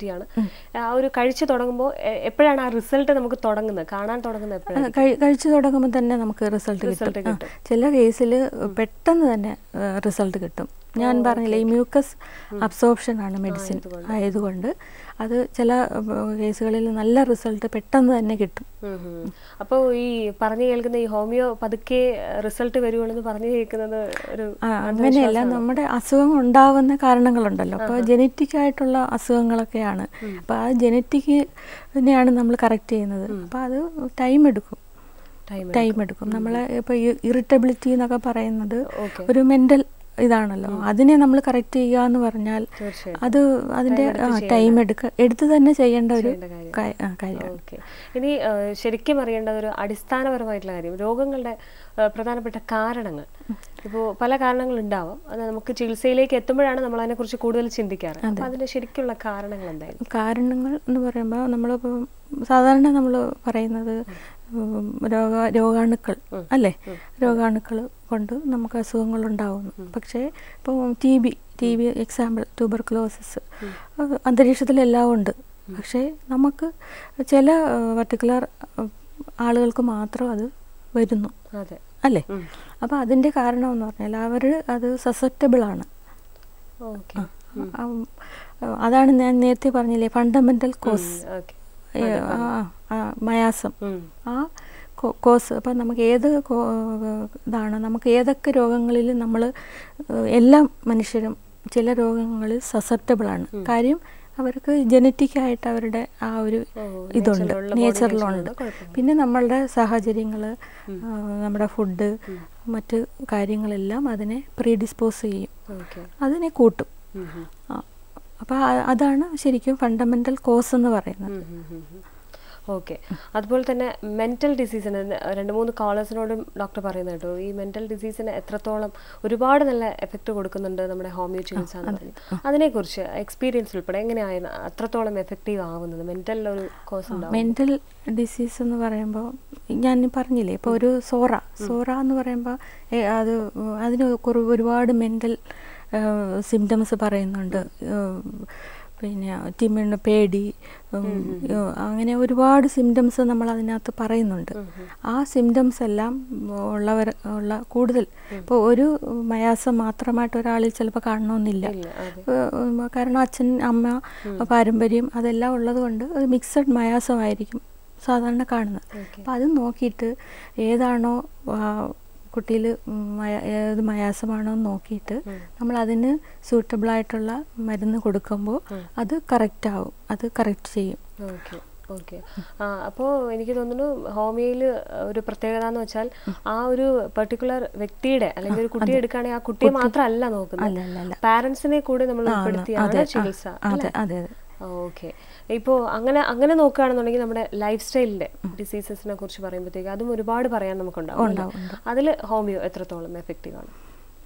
ആ ഒരു കഴിച്ചു തുടങ്ങുമ്പോൾ എ- എപ്പോഴാണ് ആ റിസൾട്ട് നമുക്ക് തുടങ്ങുന്നത് കാണാൻ തുടങ്ങുന്നത് എപ്പോഴാണ് കഴി- കഴിച്ചു തുടങ്ങുമ്പോൾ തന്നെ നമുക്ക് റിസൾട്ട് Result കിട്ടും ആ, ചില കേസിൽ പെട്ടെന്ന് തന്നെ റിസൾട്ട് കിട്ടും ഞാൻ പറഞ്ഞില്ലേ ഈ മ്യൂക്കസ് അബ്സോർപ്ഷൻ ആണ് മെഡിസിൻ ആയതുകൊണ്ട് അത് ചില കേസുകളിൽ നല്ല റിസൾട്ട് പെട്ടെന്ന് തന്നെ കിട്ടും അപ്പോൾ ഈ പറഞ്ഞു കേൾക്കുന്ന ഈ ഹോമിയോ പതുക്കെ റിസൾട്ട് വരുവുള്ളൂ എന്ന് പറഞ്ഞു കേൾക്കുന്നത് ഒരു ആ, അങ്ങനെയല്ല നമ്മുടെ അസുഖം ഉണ്ടാവുന്ന കാരണങ്ങളുണ്ടല്ലോ അപ്പോൾ ജനറ്റിക് ആയിട്ടുള്ള അസുഖങ്ങളൊക്കെയാണ് അപ്പോൾ ആ ജനറ്റിക്കിനെയാണ് നമ്മൾ കറക്റ്റ് ചെയ്യുന്നത് അപ്പോൾ അത് ടൈം എടുക്കും ടൈം ടൈം എടുക്കും നമ്മളെ ഇപ്പോൾ ഇറിറ്റബിലിറ്റി എന്നൊക്കെ പറയുന്നത് Okay. ഒരു മെൻ്റൽ ഇതാണല്ലോ അതിനെ നമ്മൾ കറക്റ്റ് ചെയ്യുക എന്ന് പറഞ്ഞാൽ തീർച്ചയായും. അത് അതിൻ്റെ ടൈം എടുക്ക എടുത്ത് തന്നെ ചെയ്യേണ്ട ഒരു ചെയ്യേണ്ട കാര്യം. കാ- ആ, കാര്യമാണ് ഓക്കെ ഇനി ആ, ശരിക്കും അറിയേണ്ട ഒരു അടിസ്ഥാനപരമായിട്ടുള്ള കാര്യം രോഗങ്ങളുടെ ആ, പ്രധാനപ്പെട്ട കാരണങ്ങൾ ഇപ്പോൾ പല കാരണങ്ങൾ ഉണ്ടാവാം അത് നമുക്ക് ചികിത്സയിലേക്ക് എത്തുമ്പോഴാണ് നമ്മൾ അതിനെക്കുറിച്ച് കൂടുതൽ ചിന്തിക്കാറ് അപ്പോൾ അതിന്റെ ശരിക്കുള്ള കാരണങ്ങൾ എന്തായിരുന്നു കാരണങ്ങൾ എന്ന് പറയുമ്പോൾ നമ്മളിപ്പോൾ സാധാരണ നമ്മൾ പറയുന്നത് ഉം, രോഗ രോഗാണുക്കൾ അല്ലേ രോഗാണുക്കൾ കൊണ്ട് നമുക്ക് അസുഖങ്ങൾ ഉണ്ടാവുന്നു പക്ഷേ ഇപ്പോൾ T B T B example tuberculosis അന്തരീക്ഷത്തിലെല്ലാം ഉണ്ട് പക്ഷേ നമുക്ക് ചില പർട്ടിക്കുലർ ആളുകൾക്ക് മാത്രം അത് വരുന്നു അതെ അല്ലേ അപ്പോൾ അതിൻ്റെ കാരണം എന്ന് പറഞ്ഞാൽ അവർ അത് സസെപ്റ്റബിൾ ആണ് ഓക്കെ ആ, അതാണ് ഞാൻ നേരത്തെ പറഞ്ഞില്ലേ ഫണ്ടമെന്റൽ കോസ് ഓക്കെ മയാസം ആ കോസ് അപ്പം നമുക്ക് ഏത് കോ- ഇതാണ് നമുക്ക് ഏതൊക്കെ രോഗങ്ങളിൽ നമ്മൾ എല്ലാ മനുഷ്യരും ചില രോഗങ്ങളിൽ സസെപ്റ്റബിൾ ആണ് കാര്യം അവർക്ക് ജനറ്റിക് ആയിട്ട് അവരുടെ ആ ഒരു ഇതുണ്ട് nature-ലുള്ള body നേച്ചറിലുണ്ട് nature-ലുള്ള കുഴപ്പമില്ല. പിന്നെ നമ്മളുടെ സാഹചര്യങ്ങൾ നമ്മുടെ ഫുഡ് മറ്റ് കാര്യങ്ങളെല്ലാം അതിനെ പ്രീഡിസ്പോസ് ചെയ്യും ഓക്കെ അതിനെ കൂട്ടും അപ്പോൾ അതാണ് ശരിക്കും ഫണ്ടമെന്റൽ കോസ് എന്ന് പറയുന്നത് ഓക്കെ അതുപോലെ തന്നെ മെന്റൽ ഡിസീസിന് രണ്ട് മൂന്ന് കോളേഴ്സിനോടും ഡോക്ടർ പറയുന്നത് കേട്ടോ ഈ മെന്റൽ ഡിസീസിന് എത്രത്തോളം ഒരുപാട് നല്ല എഫക്റ്റ് കൊടുക്കുന്നുണ്ട് നമ്മുടെ ഹോമിയോ ചികിത്സ എന്ന് പറഞ്ഞു അതിനെക്കുറിച്ച് എക്സ്പീരിയൻസ് ഉൾപ്പെടെ എങ്ങനെയായിരുന്നു അത്രത്തോളം എഫക്റ്റീവ് ആവുന്നത് മെന്റൽ ഒരു കോഴ്സ് ഉണ്ടാവും മെന്റൽ ഡിസീസ് എന്ന് പറയുമ്പോൾ ഞാൻ പറഞ്ഞില്ലേ ഇപ്പോൾ ഒരു സോറ സോറ എന്ന് പറയുമ്പോൾ ഏ, അത് അതിന് കുറു ഒരുപാട് മെന്റൽ സിംറ്റംസ് പറയുന്നുണ്ട് ഏഹ്, പിന്നെ ടിമിണ് പേടി ഉം, ഏഹ്, അങ്ങനെ ഒരുപാട് സിംറ്റംസ് നമ്മൾ അതിനകത്ത് പറയുന്നുണ്ട് ആ സിംറ്റംസ് എല്ലാം ഉള്ളവർ ഉള്ള കൂടുതൽ ഇപ്പോൾ ഒരു മയാസം മാത്രമായിട്ട് ഒരാളിൽ ചിലപ്പോൾ കാണണമെന്നില്ല ഇല്ല, അതെ. ഏഹ് കാരണം അച്ഛൻ അമ്മ പാരമ്പര്യം അതെല്ലാം ഉള്ളത് കൊണ്ട് ഒരു മിക്സഡ് മയാസമായിരിക്കും സാധാരണ കാണുന്നത് അപ്പം അത് നോക്കിയിട്ട് ഏതാണോ കുട്ടിയിൽ ഏത് മയാസമാണോ എന്ന് നോക്കിയിട്ട് നമ്മൾ അതിന് സൂട്ടബിൾ ആയിട്ടുള്ള മരുന്ന് കൊടുക്കുമ്പോൾ അത് കറക്റ്റ് ആവും അത് കറക്റ്റ് ചെയ്യും ഓക്കെ ഓക്കെ ആ അപ്പോൾ എനിക്ക് തോന്നുന്നു ഹോമിയോയിൽ ഒരു പ്രത്യേകത എന്ന് വെച്ചാൽ ആ ഒരു പെർട്ടിക്കുലർ വ്യക്തിയുടെ അല്ലെങ്കിൽ ഒരു കുട്ടിയെ എടുക്കുകയാണെങ്കിൽ ആ കുട്ടിയെ മാത്രമല്ല അല്ല, അല്ല, നോക്കുന്നത് അല്ല. പാരന്റ്സിനെ കൂടി നമ്മൾ ആണ്, ഉൾപ്പെടുത്തിയാണ് അതെ, ആ, ചികിത്സ അതെ അതെ അതെ ഓക്കെ ഇപ്പോൾ അങ്ങനെ അങ്ങനെ നോക്കുകയാണെന്നുണ്ടെങ്കിൽ നമ്മുടെ ലൈഫ് സ്റ്റൈലിന്റെ ഡിസീസസിനെ കുറിച്ച് പറയുമ്പോഴത്തേക്ക് അതും ഒരുപാട് പറയാൻ നമുക്കുണ്ടാവും ഉണ്ടാവും, അതിൽ ഹോമിയോ എത്രത്തോളം എഫക്റ്റീവ് ആണ്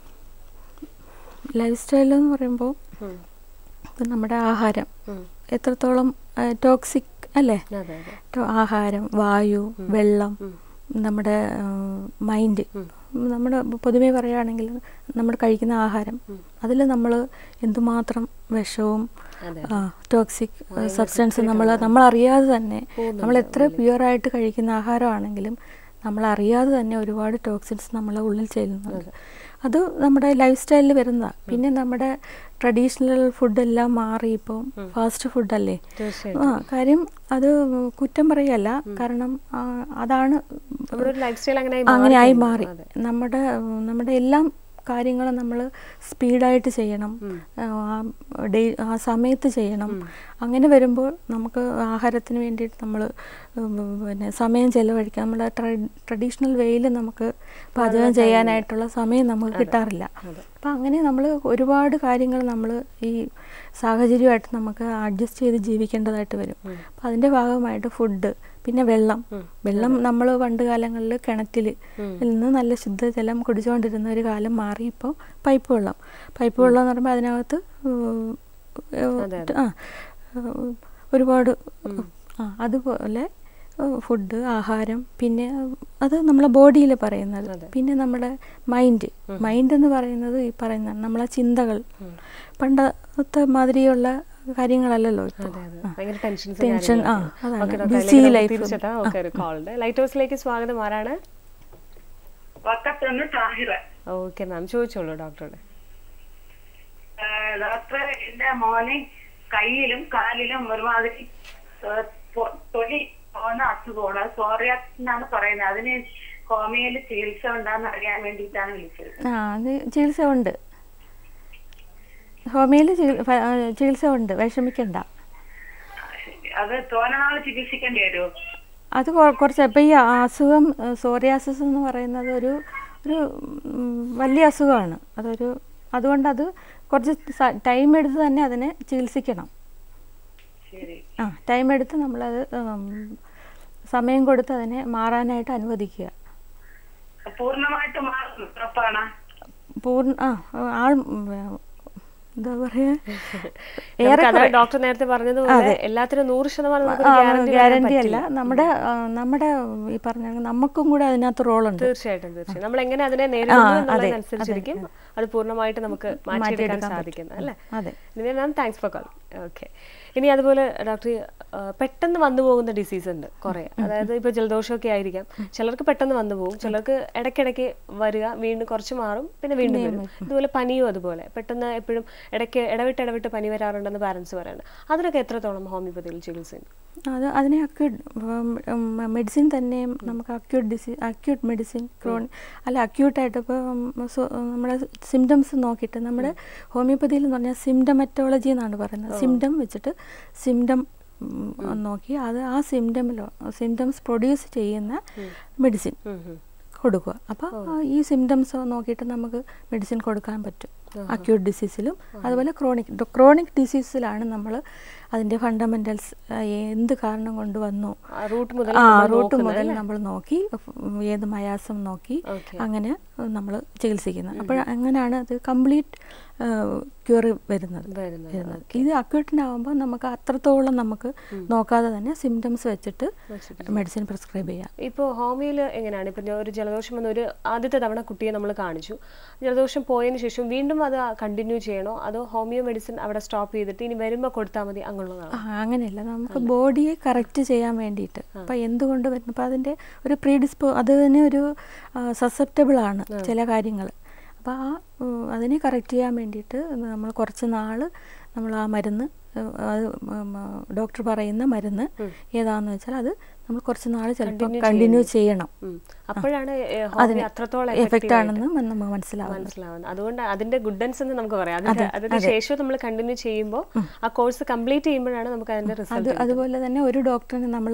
ലൈഫ് സ്റ്റൈൽ എന്ന് പറയുമ്പോൾ ഉം. ഇപ്പം നമ്മുടെ ആഹാരം ഉം. എത്രത്തോളം ടോക്സിക് അല്ലേ അതെ അതെ ടോ- ആഹാരം വായു വെള്ളം നമ്മുടെ മൈൻഡ് നമ്മുടെ പൊതുവെ പറയുകയാണെങ്കിൽ നമ്മൾ കഴിക്കുന്ന ആഹാരം അതിൽ നമ്മൾ എന്തുമാത്രം വിഷവും അതെ. ടോക്സിക് സബ്സ്റ്റൻസ് നമ്മൾ നമ്മൾ അറിയാതെ തന്നെ നമ്മൾ എത്ര പ്യുവറായിട്ട് കഴിക്കുന്ന ആഹാരമാണെങ്കിലും നമ്മൾ അറിയാതെ തന്നെ ഒരുപാട് ടോക്സിൻസ് നമ്മളെ ഉള്ളിൽ ചെല്ലുന്നുണ്ട് അത് നമ്മുടെ ലൈഫ് സ്റ്റൈലിൽ വരുന്നതാണ് പിന്നെ നമ്മുടെ ട്രഡീഷണൽ ഫുഡെല്ലാം മാറി ഇപ്പം ഫാസ്റ്റ് ഫുഡല്ലേ തീർച്ചയായിട്ടും ആ കാര്യം അത് കുറ്റം പറയല്ല കാരണം ആ, അതാണ് നമ്മുടെ ഒരു ലൈഫ് സ്റ്റൈൽ അങ്ങനെ അങ്ങനെ ആയി മാറി നമ്മുടെ നമ്മുടെ എല്ലാം കാര്യങ്ങളും നമ്മൾ സ്പീഡായിട്ട് ചെയ്യണം ആ, ആ ഡേ ആ സമയത്ത് ചെയ്യണം അങ്ങനെ വരുമ്പോൾ നമുക്ക് ആഹാരത്തിന് വേണ്ടിയിട്ട് നമ്മൾ പിന്നെ സമയം ചെലവഴിക്കാം നമ്മുടെ ട്രഡീഷണൽ വേയിൽ നമുക്ക് പാചകം ചെയ്യാനായിട്ടുള്ള സമയം നമുക്ക് കിട്ടാറില്ല അപ്പം അങ്ങനെ നമ്മൾ ഒരുപാട് കാര്യങ്ങൾ നമ്മൾ ഈ സാഹചര്യമായിട്ട് നമുക്ക് അഡ്ജസ്റ്റ് ചെയ്ത് ജീവിക്കേണ്ടതായിട്ട് വരും അപ്പം അതിൻ്റെ ഭാഗമായിട്ട് ഫുഡ് പിന്നെ വെള്ളം വെള്ളം നമ്മൾ പണ്ട് കാലങ്ങളിൽ കിണറ്റിൽ നിന്ന് നല്ല ശുദ്ധജലം കുടിച്ചുകൊണ്ടിരുന്ന ഒരു കാലം മാറി ഇപ്പോൾ പൈപ്പ് വെള്ളം പൈപ്പ് വെള്ളം എന്ന് പറയുമ്പോൾ അതിനകത്ത് ഉം, അതെ, ആ ഉം, ഒരുപാട് ആ അതുപോലെ ഫുഡ് ആഹാരം പിന്നെ അത് നമ്മളെ ബോഡിയിൽ പറയുന്നത് പിന്നെ നമ്മുടെ മൈൻഡ് മൈൻഡ് എന്ന് പറയുന്നത് ഈ പറയുന്ന നമ്മളെ ചിന്തകൾ പണ്ടത്തെ മാതിരിയുള്ള കാര്യങ്ങളല്ലല്ലോ ഇപ്പോൾ അതെ അതെ ഭയങ്കര ടെൻഷൻസ് ടെൻഷൻ ആ അതാണ് ബിസി ലൈഫ് തിരിച്ചെത്താം ഓക്കെ ഒരു കോളുണ്ട് ലൈറ്റ് ഹൗസിലേക്ക് സ്വാഗതം ആരാണ് വക്കത്തുനിന്ന് താഹിറ ഓക്കെ മാം ചോദിച്ചോളൂ ഡോക്ടറോട് ഡോക്ടർ എന്റെ മോനെ കയ്യിലും കാലിലും ഒരുമാതിരി ഏഹ്, പൊ- തൊലി പോകുന്ന അസുഖമാണ് സോറിയാസിസ് എന്നാണ് പറയുന്നത് അതിന് ഹോമിയോയിൽ ചികിത്സ ഉണ്ടാന്ന് അറിയാൻ വേണ്ടിയിട്ടാണ് വിളിച്ചത് ആ അത് ചികിത്സ ഉണ്ട് ഹോമിയോയിൽ ചികിത്സ ഉണ്ട് വിഷമിക്കണ്ട അത് തോന്നനാള് ചികിത്സിക്കേണ്ടി വരുമോ അത് കൊ- കുറച്ച് ഇപ്പം ഈ അസുഖം സോറിയാസിസ് എന്ന് പറയുന്നത് ഒരു ഒരു ഉം, വലിയ അസുഖമാണ് അതൊരു അതുകൊണ്ട് അത് കുറച്ച് ടൈം എടുത്ത് തന്നെ അതിനെ ചികിത്സിക്കണം ശരി ആ ടൈം എടുത്ത് നമ്മളത് ഉം, സമയം കൊടുത്ത് അതിനെ മാറാനായിട്ട് അനുവദിക്കുക പൂർണ്ണമായിട്ട് മാറും ഉറപ്പാണ് പൂർണ്ണ ആ ആൾ ഉം, എന്താ പറയാ നമുക്ക് അതാണ് ഡോക്ടർ നേരത്തെ പറഞ്ഞതുപോലെ എല്ലാത്തിനും നൂറ് ശതമാനം നമുക്ക് ഗ്യാരണ്ടി ഗ്യാരണ്ടി അല്ല നമ്മുടെ ആ, നമ്മുടെ ഈ പറഞ്ഞ നമുക്കും കൂടെ അതിനകത്ത് റോളുണ്ട് തീർച്ചയായിട്ടും തീർച്ചയായും നമ്മൾ എങ്ങനെ അതിനെ നേരിടുന്നു എന്നുള്ളതിനനുസരിച്ചിരിക്കും അത് പൂർണ്ണമായിട്ട് നമുക്ക് മാറ്റിയെടുക്കാൻ സാധിക്കുന്നത് അല്ലേ അതെ ഇതിനെ ma'am thanks for call okay ഇനി അതുപോലെ ഡോക്ടർ പെട്ടെന്ന് വന്നു പോകുന്ന ഡിസീസ് ഉണ്ട് കുറേ അതായത് ഇപ്പോൾ ജലദോഷമൊക്കെ ആയിരിക്കാം ചിലർക്ക് പെട്ടെന്ന് വന്നു പോകും ചിലർക്ക് ഇടയ്ക്കിടയ്ക്ക് വരിക വീണ്ടും കുറച്ച് മാറും പിന്നെ വീണ്ടും വരും ഇതുപോലെ പനിയും അതുപോലെ പെട്ടെന്ന് എപ്പോഴും ഇടയ്ക്ക് ഇടവിട്ട് ഇടവിട്ട് പനി വരാറുണ്ടെന്ന് പാരൻസ് പറയുന്നത് അതിനൊക്കെ എത്രത്തോളം ഹോമിയോപ്പതിയിൽ ചികിത്സയുണ്ട് അത് അതിനെ അക്യൂട്ട് മെഡിസിൻ തന്നെ നമുക്ക് അക്യൂട്ട് ഡിസീസ് അക്യൂട്ട് മെഡിസിൻ ക്രോൺ അല്ല അക്യൂട്ടായിട്ട് ഇപ്പോൾ നമ്മുടെ സിംറ്റംസ് നോക്കിയിട്ട് നമ്മുടെ ഹോമിയോപ്പതിയിൽ എന്ന് പറഞ്ഞാൽ സിംറ്റമറ്റോളജി എന്നാണ് പറയുന്നത് സിംറ്റം വെച്ചിട്ട് സിംറ്റം നോക്കി അത് ആ സിംറ്റമിലോ സിംറ്റംസ് പ്രൊഡ്യൂസ് ചെയ്യുന്ന മെഡിസിൻ കൊടുക്കുക അപ്പോൾ ഈ സിംറ്റംസ് നോക്കിയിട്ട് നമുക്ക് മെഡിസിൻ കൊടുക്കാൻ പറ്റും അക്യൂട്ട് ഡിസീസിലും അതുപോലെ ക്രോണിക് ക്രോണിക് ഡിസീസിലാണ് നമ്മൾ അതിൻ്റെ ഫണ്ടമെൻ്റൽസ് എന്ത് കാരണം കൊണ്ട് വന്നു റൂട്ട് മുതൽ ആ റൂട്ട് മുതൽ നമ്മൾ നോക്കി ഉം, ഏത് മയാസം നോക്കി അങ്ങനെ നമ്മൾ ചികിത്സിക്കുന്നത് അപ്പോൾ അങ്ങനെയാണ് അത് കംപ്ലീറ്റ് ക്യൂർ വരുന്നത് വരുന്നത്. വരുന്നത് ഇത് അക്യൂട്ടിനാവുമ്പോൾ നമുക്ക് അത്രത്തോളം നമുക്ക് നോക്കാതെ തന്നെ സിംറ്റംസ് വെച്ചിട്ട് മെഡിസിൻ പ്രിസ്ക്രൈബ് ചെയ്യാം ഇപ്പോൾ ഹോമിയോയിൽ എങ്ങനെയാണ് ഇപ്പം ഒരു ജലദോഷം വന്ന ഒരു ആദ്യത്തെ തവണ കുട്ടിയെ നമ്മൾ കാണിച്ചു ജലദോഷം പോയതിന് ശേഷം വീണ്ടും അത് കണ്ടിന്യൂ ചെയ്യണോ അതോ ഹോമിയോ മെഡിസിൻ അവിടെ സ്റ്റോപ്പ് ചെയ്തിട്ട് ഇനി വരുമ്പോൾ കൊടുത്താൽ മതി അങ്ങനെയുള്ളതാണ് ആ, അങ്ങനെയല്ല നമുക്ക് ബോഡിയെ കറക്റ്റ് ചെയ്യാൻ വേണ്ടിയിട്ട് അപ്പം എന്തുകൊണ്ട് വരുന്നു അപ്പം അതിൻ്റെ ഒരു പ്രീഡിസ്പോ അതിന് ഒരു സസെപ്റ്റബിൾ ആണ് ചില കാര്യങ്ങൾ അപ്പോൾ ആ ഉം, അതിനെ കറക്റ്റ് ചെയ്യാൻ വേണ്ടിയിട്ട് നമ്മൾ കുറച്ച് നാൾ നമ്മൾ ആ മരുന്ന് ഉം, അത് ഡോക്ടർ പറയുന്ന മരുന്ന് ഏതാണെന്ന് വെച്ചാൽ അത് നമ്മൾ കുറച്ച് നാൾ ചിലപ്പോൾ കണ്ടിന്യൂ ചെയ്യണം ഉം. അപ്പോഴാണ് ഏഹ്, ഹോമിയോ അത്രത്തോളം എഫക്റ്റ് effective ആയിട്ട് ആണെന്ന് മ- നമുക്ക് മനസ്സിലാവും മനസ്സിലാവുന്നത് അതുകൊണ്ട് അതിന്റെ ഗുഡൻസ് എന്ന് നമുക്ക് പറയാം അതിന്റെ അതിന് ശേഷം നമ്മൾ കണ്ടിന്യൂ ചെയ്യുമ്പോൾ ആ കോഴ്സ് കംപ്ലീറ്റ് ചെയ്യുമ്പോഴാണ് നമുക്ക് അതിന്റെ അത് റിസൾട്ട് അതുപോലെ തന്നെ ഒരു ഡോക്ടറിനെ നമ്മൾ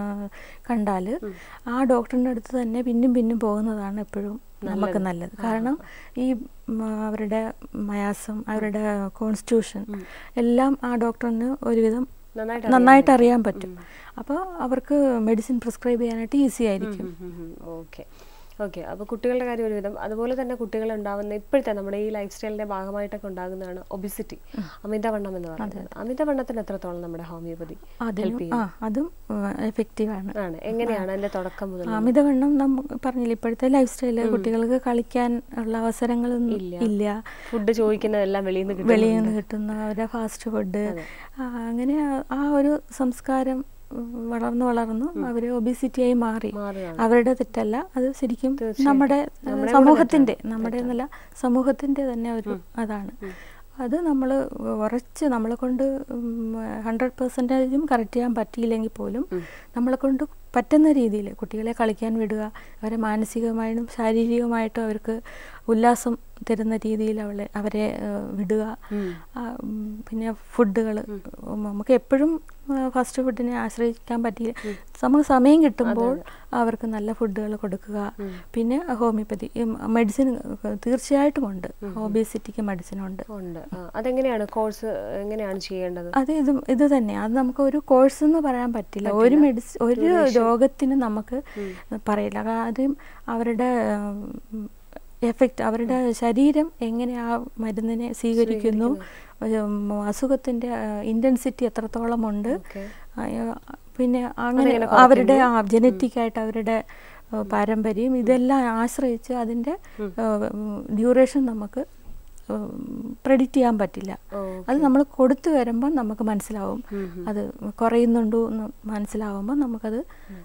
കണ്ടാൽ ആ ഡോക്ടറിൻ്റെ അടുത്ത് തന്നെ പിന്നും പിന്നും പോകുന്നതാണ് എപ്പോഴും നമുക്ക് നല്ലത് കാരണം ഈ ഉം, അവരുടെ മയാസം അവരുടെ കോൺസ്റ്റിറ്റ്യൂഷൻ എല്ലാം ആ ഡോക്ടറിന് ഒരുവിധം നന്നായിട്ട് നന്നായിട്ട് അറിയാൻ പറ്റും അപ്പോൾ അവർക്ക് മെഡിസിൻ പ്രിസ്ക്രൈബ് ചെയ്യാനായിട്ട് ഈസി ആയിരിക്കും ഓക്കെ ഓക്കെ അപ്പോൾ കുട്ടികളുടെ കാര്യം ഒരുവിധം അതുപോലെ തന്നെ കുട്ടികൾ ഉണ്ടാവുന്ന ഇപ്പോഴത്തെ നമ്മുടെ ഈ ലൈഫ് സ്റ്റൈലിന്റെ ഭാഗമായിട്ടൊക്കെ ഉണ്ടാകുന്നതാണ് ഒബിസിറ്റി അമിതവണ്ണം എന്ന് പറയുന്നത് അമിതവണ്ണത്തിന് എത്രത്തോളം നമ്മുടെ ഹോമിയോപ്പതി അതിനും ആ അതും എഫക്റ്റീവാണ് ആണ് എങ്ങനെയാണ് അതിന്റെ തുടക്കം മുതൽ അമിതവണ്ണം നമുക്ക് പറഞ്ഞില്ല ഇപ്പോഴത്തെ ലൈഫ് സ്റ്റൈല് കുട്ടികൾക്ക് കളിക്കാൻ ഉള്ള അവസരങ്ങളൊന്നും ഇല്ല ഫുഡ് ചോദിക്കുന്നതെല്ലാം വെളിയിൽ നിന്ന് വെളിയിൽ നിന്ന് കിട്ടുന്ന അവരുടെ ഫാസ്റ്റ് ഫുഡ് അങ്ങനെ ആ- ആ ഒരു സംസ്കാരം ഉം, വളർന്നു വളർന്നു അവര് ഒബിസിറ്റിയായി മാറി മാറുകയാണ്. അവരുടെ തെറ്റല്ല അത് ശരിക്കും തീർച്ചയായിട്ടും. നമ്മുടെ നമ്മുടെ സമൂഹത്തിന്റെ നമ്മുടെ എന്നല്ല സമൂഹത്തിന്റെ തന്നെ ഒരു അതാണ് അത് നമ്മൾ ഉറച്ച് നമ്മളെ കൊണ്ട് ഹൺഡ്രഡ് പെർസെൻറ്റേജും കറക്റ്റ് ചെയ്യാൻ പറ്റിയില്ലെങ്കിൽ പോലും നമ്മളെ കൊണ്ട് പറ്റുന്ന രീതിയിൽ കുട്ടികളെ കളിക്കാൻ വിടുക അവരെ മാനസികമായിട്ടും ശാരീരികമായിട്ടും അവർക്ക് ഉല്ലാസം തരുന്ന രീതിയിൽ അവളെ അവരെ ഏഹ്, വിടുക ആ, ഉം, പിന്നെ ഫുഡുകൾ നമുക്ക് എപ്പോഴും ഫാസ്റ്റ് ഫുഡിനെ ആശ്രയിക്കാൻ പറ്റില്ല നമുക്ക് സമയം കിട്ടുമ്പോൾ അവർക്ക് നല്ല ഫുഡുകൾ കൊടുക്കുക പിന്നെ ഹോമിയോപ്പതി മെഡിസിൻ തീർച്ചയായിട്ടും ഉണ്ട് ഒബേസിറ്റിക്ക് മെഡിസിൻ ഉണ്ട് ഉണ്ട് ആ, അതെങ്ങനെയാണ് കോഴ്സ് എങ്ങനെയാണ് ചെയ്യേണ്ടത് അത് ഇത് ഇത് തന്നെ അത് നമുക്ക് ഒരു കോഴ്സ് എന്ന് പറയാൻ പറ്റില്ല ഒരു മെഡിസിൻ ഒരു രോഗത്തിന് നമുക്ക് പറയില്ല കാര്യം അവരുടെ എഫക്റ്റ് അവരുടെ ശരീരം എങ്ങനെ ആ മരുന്നിനെ സ്വീകരിക്കുന്നു ഉം, അസുഖത്തിന്റെ ഇന്റൻസിറ്റി എത്രത്തോളം ഉണ്ട് ഓക്കെ ആ, പിന്നെ അങ്ങനെ അവരുടെ ആ ജനറ്റിക് ആയിട്ട് അവരുടെ ആ, പാരമ്പര്യം ഇതെല്ലാം ആശ്രയിച്ച് അതിന്റെ ഡ്യൂറേഷൻ നമുക്ക് പ്രെഡിക്റ്റ് ചെയ്യാൻ പറ്റില്ല അത് നമ്മൾ കൊടുത്തു വരുമ്പോൾ നമുക്ക് മനസ്സിലാവും അത് കുറയുന്നുണ്ടോ എന്ന് മനസ്സിലാവുമ്പോൾ നമുക്കത്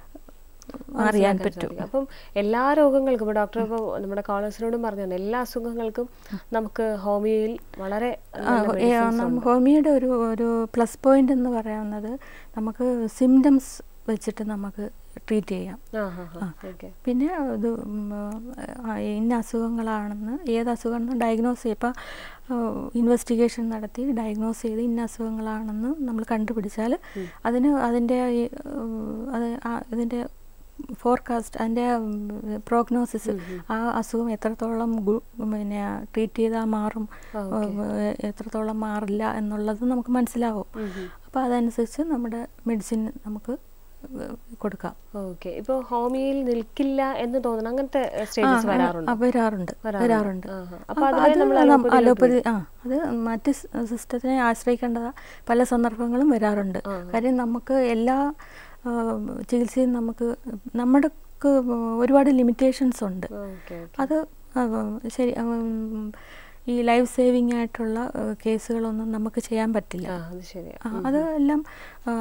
അറിയാൻ പറ്റും സാധിക്കും. അപ്പം എല്ലാ രോഗങ്ങൾക്കും ഇപ്പോൾ ഡോക്ടർ ഇപ്പോൾ നമ്മുടെ കോളേഴ്സിനോടും പറഞ്ഞാണ് എല്ലാ അസുഖങ്ങൾക്കും നമുക്ക് ഹോമിയോയിൽ വളരെ ആ, ഏ, നം- ഹോമിയോയുടെ ഒരു ഒരു പ്ലസ് പോയിന്റ് എന്ന് പറയുന്നത് നമുക്ക് സിംറ്റംസ് വെച്ചിട്ട് നമുക്ക് ട്രീറ്റ് ചെയ്യാം ഓക്കെ പിന്നെ ഇത് ഉം, ആ, ഇന്ന അസുഖങ്ങളാണെന്ന് ഏത് അസുഖമെന്ന് ഡയഗ്നോസ് ചെയ്യും ഇപ്പം ഇൻവെസ്റ്റിഗേഷൻ നടത്തി ഡയഗ്നോസ് ചെയ്ത് ഇന്ന അസുഖങ്ങളാണെന്ന് നമ്മൾ കണ്ടുപിടിച്ചാൽ അതിന് അതിൻ്റെ ഈ, ഉം, അത് ആ- അതിൻ്റെ ഫോർകാസ്റ്റ് അതിൻ്റെ പ്രോഗ്നോസിസ് ആ അസുഖം എത്രത്തോളം ഗു- പിന്നെ ട്രീറ്റ് ചെയ്താൽ മാറും ഏഹ്, എത്രത്തോളം മാറില്ല എന്നുള്ളത് നമുക്ക് മനസ്സിലാവും അപ്പോൾ അതനുസരിച്ച് നമ്മുടെ മെഡിസിൻ നമുക്ക് ഏഹ്, കൊടുക്കാം ഓക്കെ ഇപ്പോൾ ഹോമിയോയിൽ നിൽക്കില്ല എന്ന് തോന്നുന്നു അങ്ങനത്തെ സ്റ്റേജസ് ആ, വരാറുണ്ട് ആ, വരാറുണ്ട് വരാറുണ്ട് ആഹാ. അപ്പൊ അപ്പൊ അതുവരെ അത് നമ്മൾ നം- അലോപ്പതിയിലോട്ട് അലോപ്പതി ആ അത് മറ്റ് സിസ്റ്റത്തിനെ ആശ്രയിക്കേണ്ടതാ പല സന്ദർഭങ്ങളും വരാറുണ്ട് കാര്യം നമുക്ക് എല്ലാ ആ, ചികിത്സയും നമുക്ക് നമ്മുടെ ഒരുപാട് ലിമിറ്റേഷൻസ് ഉണ്ട് ഓക്കെ അത് ആ, ശരി ഉം, ഈ ലൈഫ് സേവിങ് ആയിട്ടുള്ള ആ, കേസുകളൊന്നും നമുക്ക് ചെയ്യാൻ പറ്റില്ല ആ അത് ശരിയാ ആ, അതെല്ലാം ആ,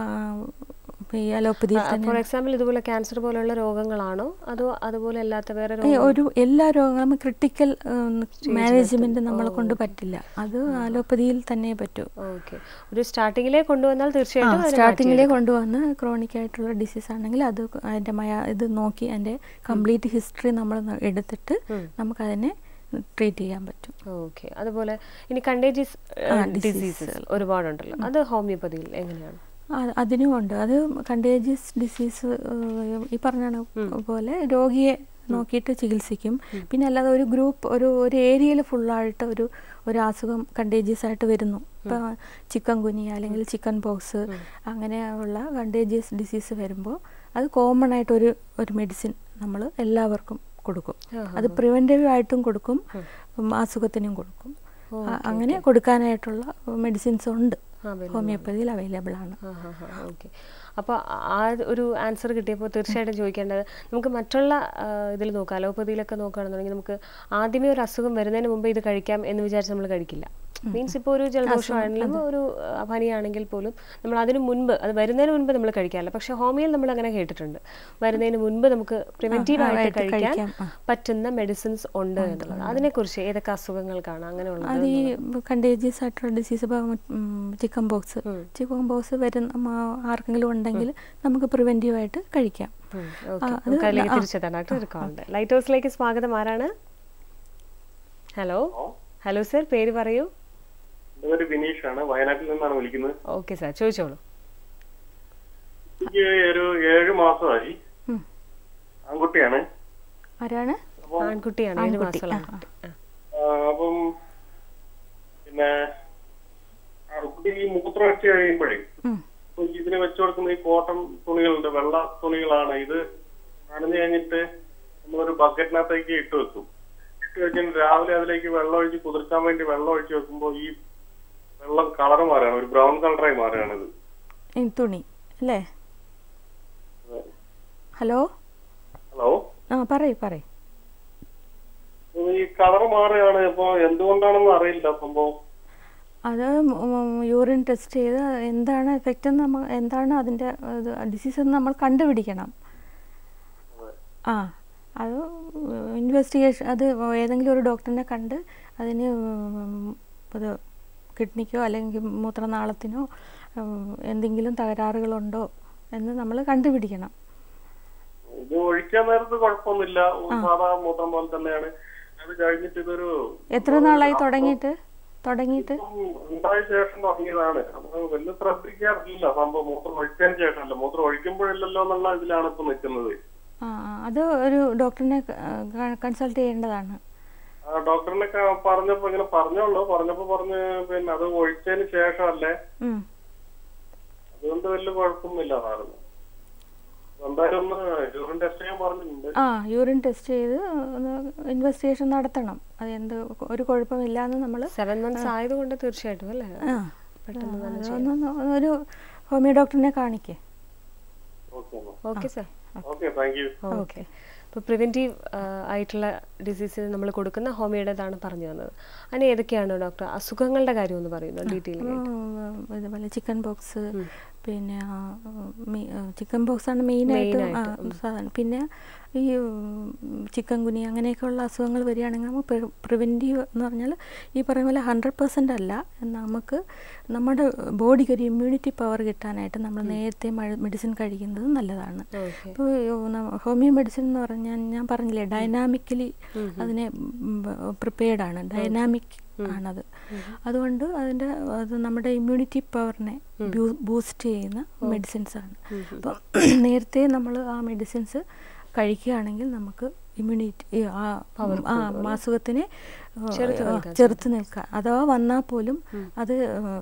ഈ അലോപ്പതിയിൽ തന്നെ ഫോർ എക്സാമ്പിൾ ഇതുപോലെ ക്യാൻസർ പോലെയുള്ള രോഗങ്ങളാണോ അതോ അതുപോലെ അല്ലാത്ത വേറെ ഏ, രോഗം ഒരു എല്ലാ രോഗങ്ങളും ക്രിട്ടിക്കൽ മാനേജ്മെന്റ് നമ്മളെ കൊണ്ട് പറ്റില്ല അത് അലോപ്പതിയിൽ തന്നെ പറ്റൂ ഓക്കെ ഒരു സ്റ്റാർട്ടിങ്ങിലേ കൊണ്ടുവന്നാൽ തീർച്ചയായിട്ടും അതിനെ സ്റ്റാർട്ടിങ്ങിലേ കൊണ്ടുവന്ന് ക്രോണിക് ആയിട്ടുള്ള ഡിസീസ് ആണെങ്കിൽ അത് അതിന്റെ മയ ഇത് നോക്കി അതിന്റെ കംപ്ലീറ്റ് ഹിസ്റ്ററി നമ്മൾ എടുത്തിട്ട് നമുക്കതിനെ ട്രീറ്റ് ചെയ്യാൻ പറ്റും ഓക്കെ അതുപോലെ ഇനി കണ്ടേജിയസ് ആ, ഡിസീസസ് ഒരുപാടുണ്ടല്ലോ അത് ഹോമിയോപ്പതിയിൽ എങ്ങനെയാണ് ആ- അതിനും ഉണ്ട് അത് കണ്ടേജിയസ് ഡിസീസ് ഈ പറഞ്ഞ പോലെ രോഗിയെ നോക്കിയിട്ട് ചികിത്സിക്കും പിന്നെ അല്ലാതെ ഒരു ഗ്രൂപ്പ് ഒരു ഒരു ഏരിയയിൽ ഫുള്ളായിട്ട് ഒരു ഒരു അസുഖം കണ്ടേജിയസ് ആയിട്ട് വരുന്നു ഇപ്പം ചിക്കൻ കുനിയ അല്ലെങ്കിൽ ചിക്കൻ പോക്സ് അങ്ങനെയുള്ള കണ്ടേജിയസ് ഡിസീസ് വരുമ്പോൾ അത് കോമൺ ആയിട്ട് ഒരു ഒരു മെഡിസിൻ നമ്മൾ എല്ലാവർക്കും കൊടുക്കും അത് പ്രിവെൻറ്റീവ് ആയിട്ടും കൊടുക്കും ഉം, അസുഖത്തിനും കൊടുക്കും ആ, അങ്ങനെ കൊടുക്കാനായിട്ടുള്ള മെഡിസിൻസ് ഉണ്ട് ഹോമിയോപ്പതിയിൽ അവൈലബിൾ ആണ് ഓക്കെ അപ്പോൾ ആ ഒരു ആൻസർ കിട്ടിയപ്പോൾ തീർച്ചയായിട്ടും ചോദിക്കേണ്ടത് നമുക്ക് മറ്റുള്ള ഇതിൽ നോക്കാം അലോപ്പതിയിലൊക്കെ നോക്കുകയാണെന്നുണ്ടെങ്കിൽ നമുക്ക് ആദ്യമേ ഒരു അസുഖം വരുന്നതിന് മുമ്പ് ഇത് കഴിക്കാം എന്ന് വിചാരിച്ച് നമ്മൾ കഴിക്കില്ല മീൻസ് ഇപ്പോൾ ഒരു ജലദോഷമാണെങ്കിലും ഒരു ആ, പനിയാണെങ്കിൽ പോലും നമ്മൾ അതിന് മുൻപ് അത് വരുന്നതിന് മുൻപ് നമ്മൾ കഴിക്കാറില്ല പക്ഷേ ഹോമിയോയിൽ നമ്മൾ അങ്ങനെ കേട്ടിട്ടുണ്ട് വരുന്നതിന് മുൻപ് നമുക്ക് പ്രിവെന്റീവ് ആയിട്ട് ആയിട്ട് കഴിക്കാൻ കഴിക്കാം, ആ. പറ്റുന്ന മെഡിസിൻസ് ഉണ്ട് എന്നുള്ളത് അതിനെക്കുറിച്ച് ഏതൊക്കെ അസുഖങ്ങൾക്കാണ് അങ്ങനെയുള്ളത് അത് ഈ കണ്ടേജിയസ് ആയിട്ടുള്ള ഡിസീസ് ഇപ്പോൾ ചിക്കൻ ബോക്സ് ചിക്കൻ ബോക്സ് വരുന്ന മ, ആർക്കെങ്കിലും ഉണ്ടെങ്കിൽ നമുക്ക് പ്രിവെൻറ്റീവ് ആയിട്ട് കഴിക്കാം ഉം, ആ, ഓക്കെ അത് നമുക്ക് അതിലേക്ക് ആ, തിരിച്ചെത്താൻ ഡോക്ടർ ഒരു കോളുണ്ട് ലൈറ്റ് ഹൗസിലേക്ക് സ്വാഗതം ആരാണ് ഹലോ ഹലോ സർ പേര് പറയൂ എൻ്റെ പേര് ബിനീഷ് ആണ് വയനാട്ടിൽ നിന്നാണ് വിളിക്കുന്നത് ഓക്കെ സാർ ചോദിച്ചോളൂ എനിക്ക് ഒരു ഏഴ് മാസമായി ഉം. ആൺകുട്ടിയാണ് ആരാണ് ആൺകുട്ടിയാണ് ഏഴ് ആൺകുട്ടി, മാസമുള്ള ആ, ആ. ആൺകുട്ടി ആ. ആ, അപ്പം പിന്നെ ആൺകുട്ടി ഈ മൂത്രം വെച്ച് കഴിയുമ്പോഴേ ഉം. ഇപ്പൊ ഇതിന് വെച്ചു കൊടുക്കുന്ന ഈ കോട്ടൺ തുണികളുണ്ട് വെള്ള തുണികളാണ് ഇത് നനഞ്ഞു കഴിഞ്ഞിട്ട് നമ്മളൊരു ബക്കറ്റിനകത്തേക്ക് ഇട്ട് വെക്കും ഇട്ട് വെച്ചിട്ട് രാവിലെ അതിലേക്ക് വെള്ളം ഒഴിച്ച് കുതിർക്കാൻ വേണ്ടി വെള്ളം ഒഴിച്ച് വെക്കുമ്പോൾ ഈ വെള്ളം കളർ മാറുകയാണ് ഒരു ബ്രൗൺ കളറായി മാറുകയാണ് ഇത് ഈ തുണി അല്ലേ ഹലോ ഹലോ ആ പറയൂ പറയൂ ഈ കളർ മാറുകയാണ് ഇപ്പൊ എന്തുകൊണ്ടാണെന്ന് അറിയില്ല സംഭവം അത് യൂറിൻ ടെസ്റ്റ് ചെയ്ത് എന്താണ് എഫക്റ്റ് എന്ന് നമ്മൾ എന്താണ് അതിൻ്റെ ഡിസീസ് എന്ന് നമ്മൾ കണ്ടുപിടിക്കണം ആ അത് ഇൻവെസ്റ്റിഗേഷൻ അത് ഏതെങ്കിലും ഒരു ഡോക്ടറിനെ കണ്ട് അതിന് ഉം, ഇത് കിഡ്നിക്കോ അല്ലെങ്കിൽ മൂത്രനാളത്തിനോ ഉം, എന്തെങ്കിലും തകരാറുകളുണ്ടോ എന്ന് നമ്മൾ കണ്ടുപിടിക്കണം ഇത് ഒഴിക്കാൻ നേരത്ത് കുഴപ്പമൊന്നുമില്ല സാധാ മൂത്രം പോലെ തന്നെയാണ് അത് കഴിഞ്ഞിട്ട് ഇതൊരു എത്ര നാളായി തുടങ്ങിയിട്ട് തുടങ്ങിയിട്ട് ഉം, ഉണ്ടായ ശേഷം തുടങ്ങിയതാണ് അപ്പൊ വലിയ ശ്രദ്ധിക്കാറില്ല സംഭവം മൂത്രം ഒഴിച്ചതിന് ശേഷമല്ല മൂത്രം ഒഴിക്കുമ്പോഴില്ലല്ലോ എന്നുള്ള ഇതിലാണ് ഇപ്പൊ നിൽക്കുന്നത് ആ ആ, അത് ഒരു ഡോക്ടറിനെ കൺസൾട്ട് ചെയ്യേണ്ടതാണ് ആ ഡോക്ടറിനെ ക- പറഞ്ഞപ്പോ ഇങ്ങനെ പറഞ്ഞോളൂ പറഞ്ഞപ്പോ പറഞ്ഞ് പിന്നെ അത് ഒഴിച്ചതിന് ശേഷമല്ലേ ഉം. അതുകൊണ്ട് വലിയ കുഴപ്പമൊന്നുമില്ല പറഞ്ഞു എന്തായാലും ഒന്ന് യൂറിൻ ടെസ്റ്റ് ചെയ്യാൻ പറഞ്ഞിട്ടുണ്ട് ആ യൂറിൻ ടെസ്റ്റ് ചെയ്ത് ഒന്ന് ഇൻവെസ്റ്റിഗേഷൻ നടത്തണം അത് എന്ത് ഒരു കുഴപ്പമില്ല എന്ന് നമ്മൾ സെവൻ മന്ത്സ് ആയതുകൊണ്ട് തീർച്ചയായിട്ടും അല്ലേ ആ പെട്ടെന്ന് തന്നെ അതൊന്ന് ഒരു ഹോമിയോ ഡോക്ടറിനെ കാണിക്കേ okay okay sir okay thank you okay ഇപ്പോൾ പ്രിവെൻറ്റീവ് ആയിട്ടുള്ള ഡിസീസിന് നമ്മൾ കൊടുക്കുന്ന ഹോമിയോയുടേതാണ് പറഞ്ഞു തന്നത് അതിന് ഏതൊക്കെയാണ് ഡോക്ടർ അസുഖങ്ങളുടെ കാര്യം ഒന്ന് പറയുന്നു ഡീറ്റെയിൽ ഉം, ഇതുപോലെ ചിക്കൻ ബോക്സ് പിന്നെ ചിക്കൻ ബോക്സ് ആണ് മെയിനായിട്ട് സാധാരണ പിന്നെ ഈ ചിക്കൻ കുനി അങ്ങനെയൊക്കെയുള്ള അസുഖങ്ങൾ വരികയാണെങ്കിൽ നമുക്ക് പ്രിവെൻറ്റീവ് എന്ന് പറഞ്ഞാൽ ഈ പറയുന്ന പോലെ ഹൺഡ്രഡ് പെർസെൻ്റ് അല്ല നമുക്ക് നമ്മുടെ ബോഡിക്ക് ഒരു ഇമ്മ്യൂണിറ്റി പവർ കിട്ടാനായിട്ട് നമ്മൾ നേരത്തെ മെഡിസിൻ കഴിക്കുന്നത് നല്ലതാണ് ഓക്കെ ഇപ്പോൾ ഹോമിയോ മെഡിസിൻ എന്ന് പറഞ്ഞാൽ ഞാൻ പറഞ്ഞില്ലേ ഡൈനാമിക്കലി അതിനെ പ്രിപ്പയർഡ് ആണ് ഡൈനാമിക് ആണത് അതുകൊണ്ട് അതിൻ്റെ അത് നമ്മുടെ ഇമ്മ്യൂണിറ്റി പവറിനെ ബൂസ്റ്റ് ചെയ്യുന്ന മെഡിസിൻസ് ആണ് അപ്പം നേരത്തെ നമ്മൾ ആ മെഡിസിൻസ് കഴിക്കുകയാണെങ്കിൽ നമുക്ക് ഇമ്മ്യൂണിറ്റി ആ ആ അസുഖത്തിനെ ആ, ചെറുത്ത് നിൽക്കാം അഥവാ വന്നാൽ പോലും അത്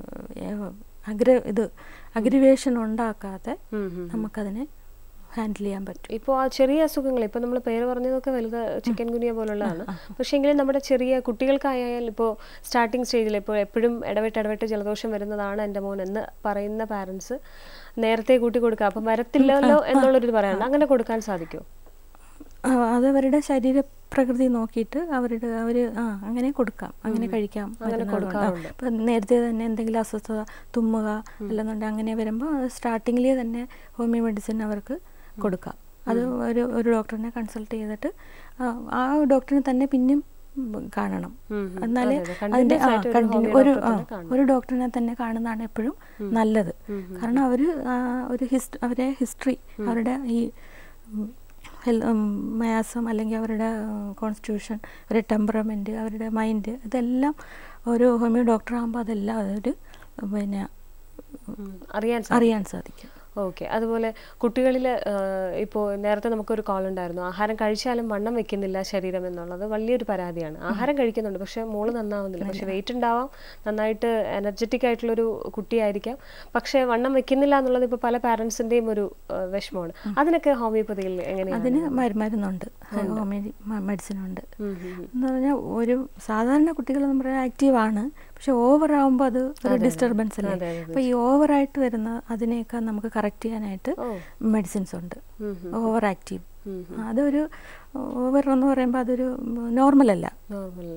അഗ്ര ഇത് അഗ്രിവേഷൻ ഉണ്ടാക്കാതെ നമുക്കതിനെ ഹാൻഡിൽ ചെയ്യാൻ പറ്റും ഇപ്പോൾ ആ ചെറിയ അസുഖങ്ങൾ ഇപ്പോൾ നമ്മൾ പേര് പറഞ്ഞതൊക്കെ വലുത് ചിക്കൻ ഗുനിയ പോലുള്ളതാണ് പക്ഷേ എങ്കിലും നമ്മുടെ ചെറിയ കുട്ടികൾക്കായാൽ ഇപ്പോൾ സ്റ്റാർട്ടിങ് സ്റ്റേജിൽ ഇപ്പോൾ എപ്പോഴും ഇടവിട്ട് ഇടവിട്ട് ജലദോഷം വരുന്നതാണ് എൻ്റെ മോൻ എന്ന് പറയുന്ന പാരൻസ് നേരത്തെ കൂട്ടി കൊടുക്കുക അപ്പം വരത്തില്ലല്ലോ എന്നുള്ളൊരു പറയാനുണ്ട് അങ്ങനെ കൊടുക്കാൻ സാധിക്കുമോ ആ, അത് അവരുടെ ശരീരപ്രകൃതി നോക്കിയിട്ട് അവരുടെ അവർ ആ അങ്ങനെ കൊടുക്കാം അങ്ങനെ കഴിക്കാം മരുന്നുകളുണ്ട്. ആ, ഇപ്പം നേരത്തെ തന്നെ എന്തെങ്കിലും അസ്വസ്ഥത തുമ്മുക അല്ലെന്നുണ്ടെങ്കിൽ അങ്ങനെ വരുമ്പോൾ സ്റ്റാർട്ടിങ്ങിലേ തന്നെ ഹോമിയോ മെഡിസിൻ അവർക്ക് കൊടുക്കാം അത് ഒരു ഒരു ഡോക്ടറിനെ കൺസൾട്ട് ചെയ്തിട്ട് ആ, ആ ഡോക്ടറിനെ തന്നെ പിന്നെയും ഉം, കാണണം എന്നാലേ അതെ, അതെ. അതിൻ്റെ Continuous ആ ആയിട്ട് ഒരു കണ്ടിന്യൂ ഹോമിയോ ഒരു ഡോക്ടറെ ആ തന്നെ കാണണം. ഒരു ഡോക്ടറിനെ തന്നെ കാണുന്നതാണ് എപ്പോഴും നല്ലത് കാരണം അവർ ഒരു ഹിസ്റ്റ് അവരെ ഹിസ്റ്ററി അവരുടെ ഈ ഉം, ഹെൽ മയാസം അല്ലെങ്കിൽ അവരുടെ കോൺസ്റ്റിറ്റ്യൂഷൻ അവരുടെ ടെമ്പറമെൻറ്റ് അവരുടെ മൈൻഡ് ഇതെല്ലാം ഒരു ഹോമിയോ ഡോക്ടർ ആകുമ്പോൾ അതെല്ലാം അതൊരു പിന്നെ അറിയാൻ അറിയാൻ സാധിക്കും ഓക്കെ അതുപോലെ കുട്ടികളിൽ ഇപ്പോൾ നേരത്തെ നമുക്കൊരു കോൾ ഉണ്ടായിരുന്നു ആഹാരം കഴിച്ചാലും വണ്ണം വെക്കുന്നില്ല ശരീരം എന്നുള്ളത് വലിയൊരു പരാതിയാണ് ആഹാരം കഴിക്കുന്നുണ്ട് പക്ഷെ മോള് നന്നാവുന്നില്ല പക്ഷെ വെയിറ്റ് ഉണ്ടാവാം നന്നായിട്ട് എനർജറ്റിക് ആയിട്ടുള്ളൊരു കുട്ടിയായിരിക്കാം പക്ഷെ വണ്ണം വെക്കുന്നില്ല എന്നുള്ളത് ഇപ്പോൾ പല പാരൻസിൻ്റെയും ഒരു ആ, വിഷമമാണ് അതിനൊക്കെ ഹോമിയോപ്പതിയിൽ എങ്ങനെയാണ് അതിന് മരു- മരുന്നുണ്ട് ഹോമിയോ മെഡിസിനുണ്ട് എന്ന് പറഞ്ഞാൽ ഒരു സാധാരണ കുട്ടികൾ എന്ന് പറഞ്ഞാൽ ആക്റ്റീവാണ് പക്ഷെ ഓവർ ആകുമ്പോൾ അത് ഒരു ഡിസ്റ്റർബൻസ് അല്ലേ അതെ, അതെ, അപ്പോൾ ഈ ഓവറായിട്ട് വരുന്ന അതിനെയൊക്കെ നമുക്ക് കറക്റ്റ് ചെയ്യാനായിട്ട് മെഡിസിൻസ് ഉണ്ട് ഓവർ ആക്റ്റീവ് അതൊരു ഓവർ എന്ന് പറയുമ്പോൾ അതൊരു നോർമൽ അല്ല നോർമൽ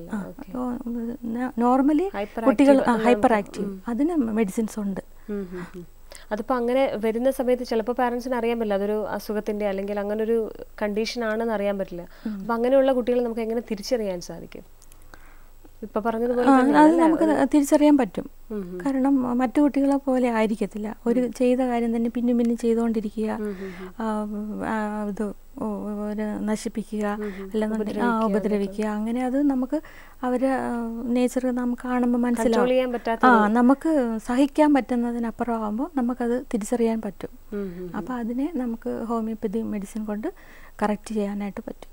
നോർമലി Hyperactive കുട്ടികൾ എന്നാണ് ഹൈപ്പർ ആക്റ്റീവ് അതിന് മെഡിസിൻസ് ഉണ്ട് അതിപ്പോൾ അങ്ങനെ വരുന്ന സമയത്ത് ചിലപ്പോൾ പാരൻസിന് അറിയാൻ പറ്റില്ല അതൊരു അസുഖത്തിന്റെ അല്ലെങ്കിൽ അങ്ങനെ ഒരു കണ്ടീഷൻ ആണെന്ന് അറിയാൻ പറ്റില്ല അപ്പം അങ്ങനെയുള്ള കുട്ടികളെ നമുക്ക് എങ്ങനെ തിരിച്ചറിയാൻ സാധിക്കും ഇപ്പൊ പറഞ്ഞതുപോലെ ആ, തന്നെയാണ് അത് അല്ലേ? നമുക്ക് തിരിച്ചറിയാൻ പറ്റും കാരണം മറ്റു കുട്ടികളെ പോലെ ആയിരിക്കത്തില്ല ഒരു ചെയ്ത കാര്യം തന്നെ പിന്നും പിന്നും ചെയ്തുകൊണ്ടിരിക്കുക ആ, ആ, ഇത് ഓ, ഒരു നശിപ്പിക്കുക അല്ലെന്നുണ്ടെങ്കിൽ ആ ഉപദ്രവിക്കുക അങ്ങനെ അത് നമുക്ക് അവരെ നേച്ചർ നമുക്ക് കാണുമ്പോൾ Control മനസ്സിലാവും ചെയ്യാൻ പറ്റാത്ത ആ നമുക്ക് സഹിക്കാൻ പറ്റുന്നതിനപ്പുറം ആകുമ്പോൾ നമുക്കത് തിരിച്ചറിയാൻ പറ്റും ഉം, ഉം. അപ്പോൾ അതിനെ നമുക്ക് ഹോമിയോപ്പതി മെഡിസിൻ കൊണ്ട് കറക്റ്റ് ചെയ്യാനായിട്ട് പറ്റും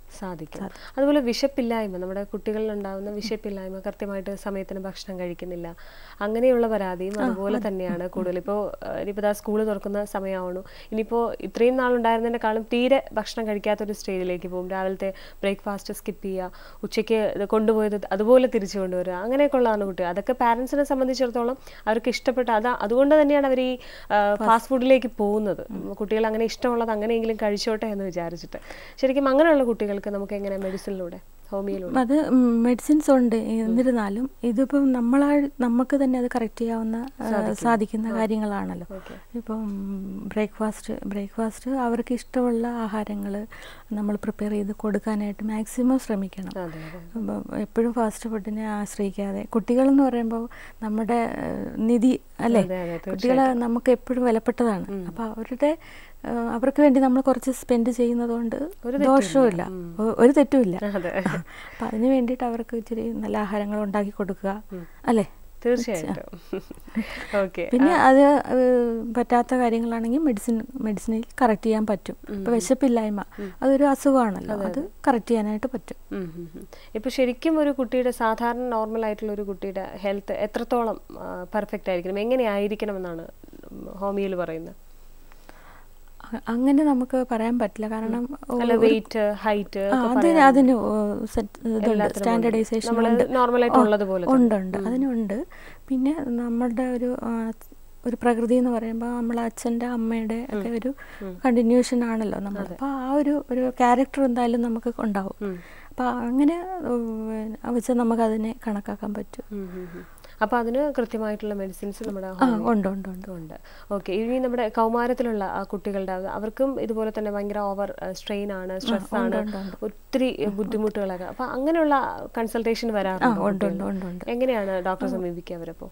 സാധിക്കും അതുപോലെ വിശപ്പില്ലായ്മ നമ്മുടെ കുട്ടികളിൽ ഉണ്ടാകുന്ന വിശപ്പില്ലായ്മ കൃത്യമായിട്ട് സമയത്തിന് ഭക്ഷണം കഴിക്കുന്നില്ല അങ്ങനെയുള്ള പരാതിയും അതുപോലെ തന്നെയാണ് കൂടുതൽ ഇപ്പോൾ ഇനിയിപ്പോൾ ദാ സ്കൂൾ തുറക്കുന്ന സമയമാണു ഇനിയിപ്പോൾ ഇത്രയും നാളുണ്ടായിരുന്നതിനേക്കാളും തീരെ ഭക്ഷണം കഴിക്കാത്തൊരു സ്റ്റേജിലേക്ക് പോകും രാവിലത്തെ ബ്രേക്ക്ഫാസ്റ്റ് സ്കിപ്പ് ചെയ്യുക ഉച്ചയ്ക്ക് ഇത് കൊണ്ടുപോയത് അതുപോലെ തിരിച്ചു കൊണ്ടുവരിക അങ്ങനെയൊക്കെ ഉള്ളതാണ് കുട്ടികൾ അതൊക്കെ പാരൻസിനെ സംബന്ധിച്ചിടത്തോളം അവർക്ക് ഇഷ്ടപ്പെട്ട അത് അതുകൊണ്ട് തന്നെയാണ് അവർ ഈ ഫാസ്റ്റ് ഫുഡിലേക്ക് പോകുന്നത് കുട്ടികൾ അങ്ങനെ ഇഷ്ടമുള്ളത് അങ്ങനെയെങ്കിലും കഴിച്ചോട്ടെ എന്ന് വിചാരിച്ചിട്ട് ശരിക്കും അങ്ങനെയുള്ള കുട്ടികൾക്ക് നമുക്ക് എങ്ങനെ മെഡിസിനിലൂടെ ഹോമിയോയിലൂടെ അത് മെഡിസിൻസ് ഉണ്ട് എന്നിരുന്നാലും ഇതിപ്പം നമ്മളാ നമുക്ക് തന്നെ അത് കറക്റ്റ് ചെയ്യാവുന്ന ആ, സാധിക്കുന്ന കാര്യങ്ങളാണല്ലോ ഇപ്പം ബ്രേക്ക്ഫാസ്റ്റ് ബ്രേക്ക്ഫാസ്റ്റ് അവർക്ക് ഇഷ്ടമുള്ള ആഹാരങ്ങൾ നമ്മൾ പ്രിപ്പയർ ചെയ്ത് കൊടുക്കാനായിട്ട് മാക്സിമം ശ്രമിക്കണം അതെ അതെ അപ്പം എപ്പോഴും ഫാസ്റ്റ് ഫുഡിനെ ആശ്രയിക്കാതെ കുട്ടികളെന്ന് പറയുമ്പോൾ നമ്മുടെ ഏഹ്, നിധി അല്ലേ അതെ, അതെ, കുട്ടികൾ നമുക്ക് എപ്പോഴും വിലപ്പെട്ടതാണ് അപ്പോൾ അവരുടെ ഏഹ്, അവർക്ക് വേണ്ടി നമ്മൾ കുറച്ച് സ്പെൻഡ് ചെയ്യുന്നതുകൊണ്ട് ദോഷവുമില്ല ഒ- ഒരു തെറ്റുമില്ല അതെ. അപ്പം അതിന് വേണ്ടിയിട്ട് അവർക്ക് ഇച്ചിരി നല്ല ആഹാരങ്ങൾ ഉണ്ടാക്കി കൊടുക്കുക അല്ലേ തീർച്ചയായിട്ടും ഓക്കെ പിന്നെ അത് ഏഹ്, പറ്റാത്ത കാര്യങ്ങളാണെങ്കിൽ മെഡിസിൻ മെഡിസിനിൽ കറക്റ്റ് ചെയ്യാൻ പറ്റും ഇപ്പം വിശപ്പില്ലായ്മ അതൊരു അസുഖമാണല്ലോ അത് കറക്റ്റ് ചെയ്യാനായിട്ട് പറ്റും ഇപ്പൊ ശരിക്കും ഒരു കുട്ടിയുടെ സാധാരണ നോർമൽ ആയിട്ടുള്ള ഒരു കുട്ടിയുടെ ഹെൽത്ത് എത്രത്തോളം പെർഫെക്റ്റ് ആയിരിക്കണം എങ്ങനെയായിരിക്കണം എന്നാണ് ഹോമിയോയിൽ പറയുന്നത് അ- അങ്ങനെ നമുക്ക് പറയാൻ പറ്റില്ല കാരണം അല്ല ഒരു- വെയിറ്റ് ഹൈറ്റ് ആ, അതിന് അതിന് സ്റ്റാൻഡർഡൈസേഷൻ നമ്മള് ഉണ്ട് normal ആയിട്ട് ഓ, ഉള്ളതുപോലെ ഉണ്ട് ഉണ്ട് അതിനുണ്ട് പിന്നെ നമ്മളുടെ ഒരു ആ, ഒരു പ്രകൃതി എന്ന് പറയുമ്പോൾ നമ്മളെ അച്ഛൻ്റെ അമ്മയുടെ ഒക്കെ ഒരു കണ്ടിന്യൂഷൻ ആണല്ലോ നമ്മൾ അപ്പോൾ ആ ഒരു ഒരു ക്യാരക്ടർ എന്തായാലും നമുക്ക് ഉണ്ടാവും അപ്പോൾ അങ്ങനെ ഉം, വെച്ച് നമുക്ക് അതിനെ കണക്കാക്കാൻ പറ്റും അപ്പൊ അതിന് കൃത്യമായിട്ടുള്ള മെഡിസിൻസ് നമ്മുടെ ആ ഹോമിയോ ഉണ്ട് ഉണ്ട് ഉണ്ട് ഉണ്ട് ഓക്കെ ഇനി നമ്മുടെ കൗമാരത്തിലുള്ള ആ കുട്ടികളുടെ അത് അവർക്കും ഇതുപോലെ തന്നെ ഭയങ്കര ഓവർ സ്ട്രെയിൻ ആണ് സ്ട്രെസ് ആണ് ഒത്തിരി ബുദ്ധിമുട്ടുകളൊക്കെ അപ്പൊ അങ്ങനെയുള്ള കൺസൾട്ടേഷൻ വരാറുണ്ട് ഉണ്ട്, ഉണ്ട്, ഉണ്ട്, ഉണ്ട്. എങ്ങനെയാണ് ഡോക്ടറെ സമീപിക്കുക അവരപ്പോ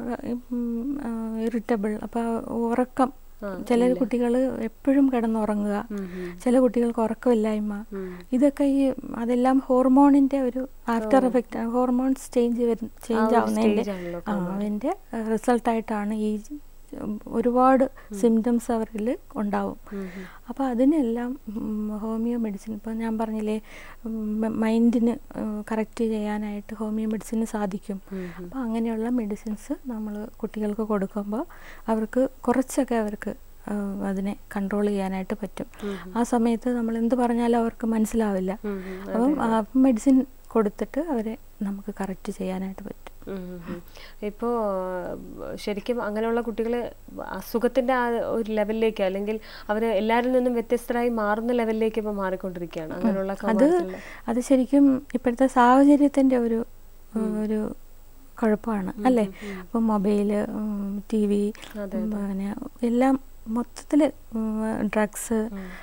ഇറിറ്റബിൾ അപ്പോൾ ഉറക്കം ചില കുട്ടികൾ എപ്പോഴും കിടന്നുറങ്ങുക ചില കുട്ടികൾക്ക് ഉറക്കമില്ലായ്മ ഇതൊക്കെ ഈ അതെല്ലാം ഹോർമോണിന്റെ ഒരു after effect hormones change change ആവുന്നതിന്റെ stage ആണല്ലോ ആ അതിന്റെ റിസൾട്ടായിട്ടാണ് ഈ ഉം, ഒരുപാട് സിംറ്റംസ് അവരിൽ ഉണ്ടാവും അപ്പോൾ അതിനെല്ലാം ഉം, ഹോമിയോ മെഡിസിൻ ഇപ്പോൾ ഞാൻ പറഞ്ഞില്ലേ മൈൻഡിന് കറക്റ്റ് ചെയ്യാനായിട്ട് ഹോമിയോ മെഡിസിന് സാധിക്കും അപ്പോൾ അങ്ങനെയുള്ള മെഡിസിൻസ് നമ്മൾ കുട്ടികൾക്ക് കൊടുക്കുമ്പോൾ അവർക്ക് കുറച്ചൊക്കെ അവർക്ക് ആ, അതിനെ കൺട്രോൾ ചെയ്യാനായിട്ട് പറ്റും ആ സമയത്ത് നമ്മൾ എന്ത് പറഞ്ഞാലും അവർക്ക് മനസ്സിലാവില്ല അപ്പം ആ മെഡിസിൻ കൊടുത്തിട്ട് അവരെ നമുക്ക് കറക്റ്റ് ചെയ്യാനായിട്ട് പറ്റും ഇപ്പോ ശരിക്കും അങ്ങനെയുള്ള കുട്ടികൾ അസുഖത്തിന്റെ ആ ഒരു ലെവലിലേക്ക് അല്ലെങ്കിൽ അവർ എല്ലാവരിൽ നിന്നും വ്യത്യസ്തരായി മാറുന്ന ലെവലിലേക്ക് ഇപ്പൊ മാറിക്കൊണ്ടിരിക്കുകയാണ് അങ്ങനെയുള്ള അത് കൗമാരത്തിലുള്ള അത് ശരിക്കും ഇപ്പോഴത്തെ സാഹചര്യത്തിൻ്റെ ഒരു ഒരു കുഴപ്പമാണ് അല്ലേ ഇപ്പം മൊബൈല് ടി വി പിന്നെ എല്ലാം മൊത്തത്തിൽ ഡ്രഗ്സ്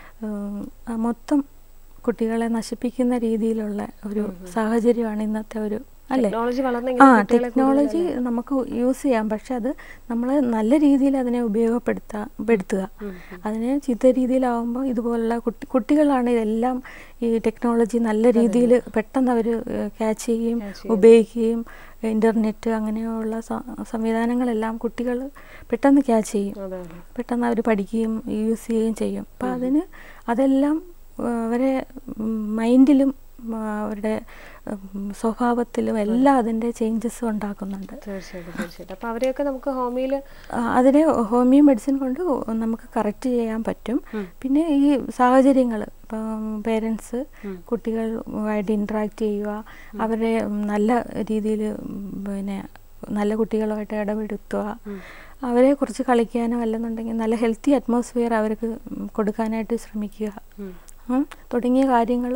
മൊത്തം കുട്ടികളെ നശിപ്പിക്കുന്ന രീതിയിലുള്ള ഒരു സാഹചര്യമാണ് ഇന്നത്തെ ഒരു അല്ലേ ടെക്നോളജി ആ വളർന്നെങ്കിൽ ടെക്നോളജി നമുക്ക് യൂസ് ചെയ്യാം പക്ഷെ അത് നമ്മൾ നല്ല രീതിയിൽ അതിനെ ഉപയോഗപ്പെടുത്താ പെടുത്തുക അതിനെ ചീത്ത രീതിയിലാവുമ്പോൾ ഇതുപോലുള്ള കുട്ടി കുട്ടികളാണ് ഇതെല്ലാം ഈ ടെക്നോളജി നല്ല രീതിയിൽ പെട്ടെന്ന് അവർ ക്യാച്ച് ചെയ്യുകയും ഉപയോഗിക്കുകയും ഇൻ്റർനെറ്റ് അങ്ങനെയുള്ള സ- സംവിധാനങ്ങളെല്ലാം കുട്ടികൾ പെട്ടെന്ന് ക്യാച്ച് ചെയ്യും അതെ അതെ പെട്ടെന്ന് അവർ പഠിക്കുകയും യൂസ് ചെയ്യുകയും ചെയ്യും അപ്പം അതിന് അതെല്ലാം ആ, അവരെ മൈൻഡിലും അവരുടെ ഉം, സ്വഭാവത്തിലും എല്ലാം അതിൻ്റെ ചേഞ്ചസ് ഉണ്ടാക്കുന്നുണ്ട് തീർച്ചയായിട്ടും തീർച്ചയായിട്ടും അപ്പൊ അവരെയൊക്കെ നമുക്ക് ഹോമിയോയില് ആ, അതിനെ ഹോമിയോ മെഡിസിൻ കൊണ്ട് നമുക്ക് കറക്റ്റ് ചെയ്യാൻ പറ്റും പിന്നെ ഈ സാഹചര്യങ്ങൾ ഇപ്പം പേരൻസ് കുട്ടികളുമായിട്ട് ഇൻട്രാക്ട് ചെയ്യുക അവരെ നല്ല രീതിയിൽ പിന്നെ നല്ല കുട്ടികളുമായിട്ട് ഇടപെടുത്തുക അവരെ കുറിച്ച് കളിക്കാനോ അല്ലെന്നുണ്ടെങ്കിൽ നല്ല ഹെൽത്തി അറ്റ്മോസ്ഫിയർ അവർക്ക് കൊടുക്കാനായിട്ട് ശ്രമിക്കുക ഉം, തുടങ്ങിയ കാര്യങ്ങൾ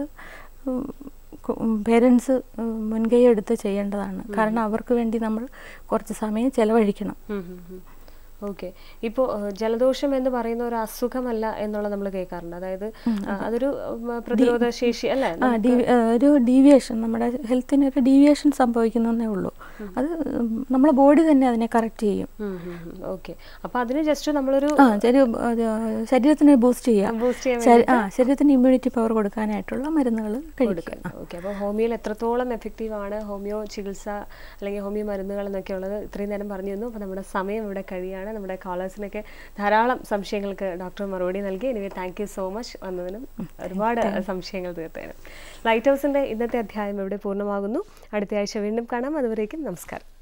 പേരൻസ് മുൻകൈ എടുത്ത് ചെയ്യേണ്ടതാണ് കാരണം അവർക്ക് വേണ്ടി നമ്മൾ കുറച്ച് സമയം ചെലവഴിക്കണം ഓക്കെ ഇപ്പോൾ ജലദോഷം എന്ന് പറയുന്ന ഒരു അസുഖമല്ല എന്നുള്ളത് നമ്മൾ കേൾക്കാറുണ്ട് അതായത് ആ, അതൊരു ഉം, പ്രതിരോധ ശേഷി അല്ലേ ആ ഡി- ആ, ഒരു ഡീവിയേഷൻ നമ്മുടെ ഹെൽത്തിന് ഒരു ഡീവിയേഷൻ സംഭവിക്കുന്നതേ ഉള്ളൂ അത് നമ്മളെ ബോഡി തന്നെ അതിനെ കറക്റ്റ് ചെയ്യും ഓക്കെ അപ്പോൾ അതിന് ജസ്റ്റ് നമ്മളൊരു ആ ശരി അത് ശരീരത്തിനെ ബൂസ്റ്റ് ചെയ്യാം ബൂസ്റ്റ് ചെയ്യാൻ ശരി- ആ ശരീരത്തിന് ഇമ്മ്യൂണിറ്റി പവർ കൊടുക്കാനായിട്ടുള്ള മരുന്നുകൾ കഴിക്കുക ഓക്കെ അപ്പോൾ ഹോമിയോയിൽ എത്രത്തോളം എഫക്റ്റീവ് ആണ് ഹോമിയോ ചികിത്സ അല്ലെങ്കിൽ ഹോമിയോ മരുന്നുകൾ എന്നൊക്കെ ഉള്ളത് ഇത്രയും നേരം പറഞ്ഞു തന്നു അപ്പോൾ നമ്മുടെ സമയം ഇവിടെ കഴിയാണ് നമ്മുടെ കോളേഴ്സിനൊക്കെ ധാരാളം സംശയങ്ങൾക്ക് ഡോക്ടർ മറുപടി നൽകി anyway thank you so much വന്നതിനും ഒരുപാട് സംശയങ്ങൾ തീർത്തതിനും ലൈറ്റ് ഹൗസിൻ്റെ ഇന്നത്തെ അധ്യായം ഇവിടെ പൂർണ്ണമാകുന്നു അടുത്ത ആഴ്ച വീണ്ടും കാണാം അതുവരേക്കും നമസ്കാരം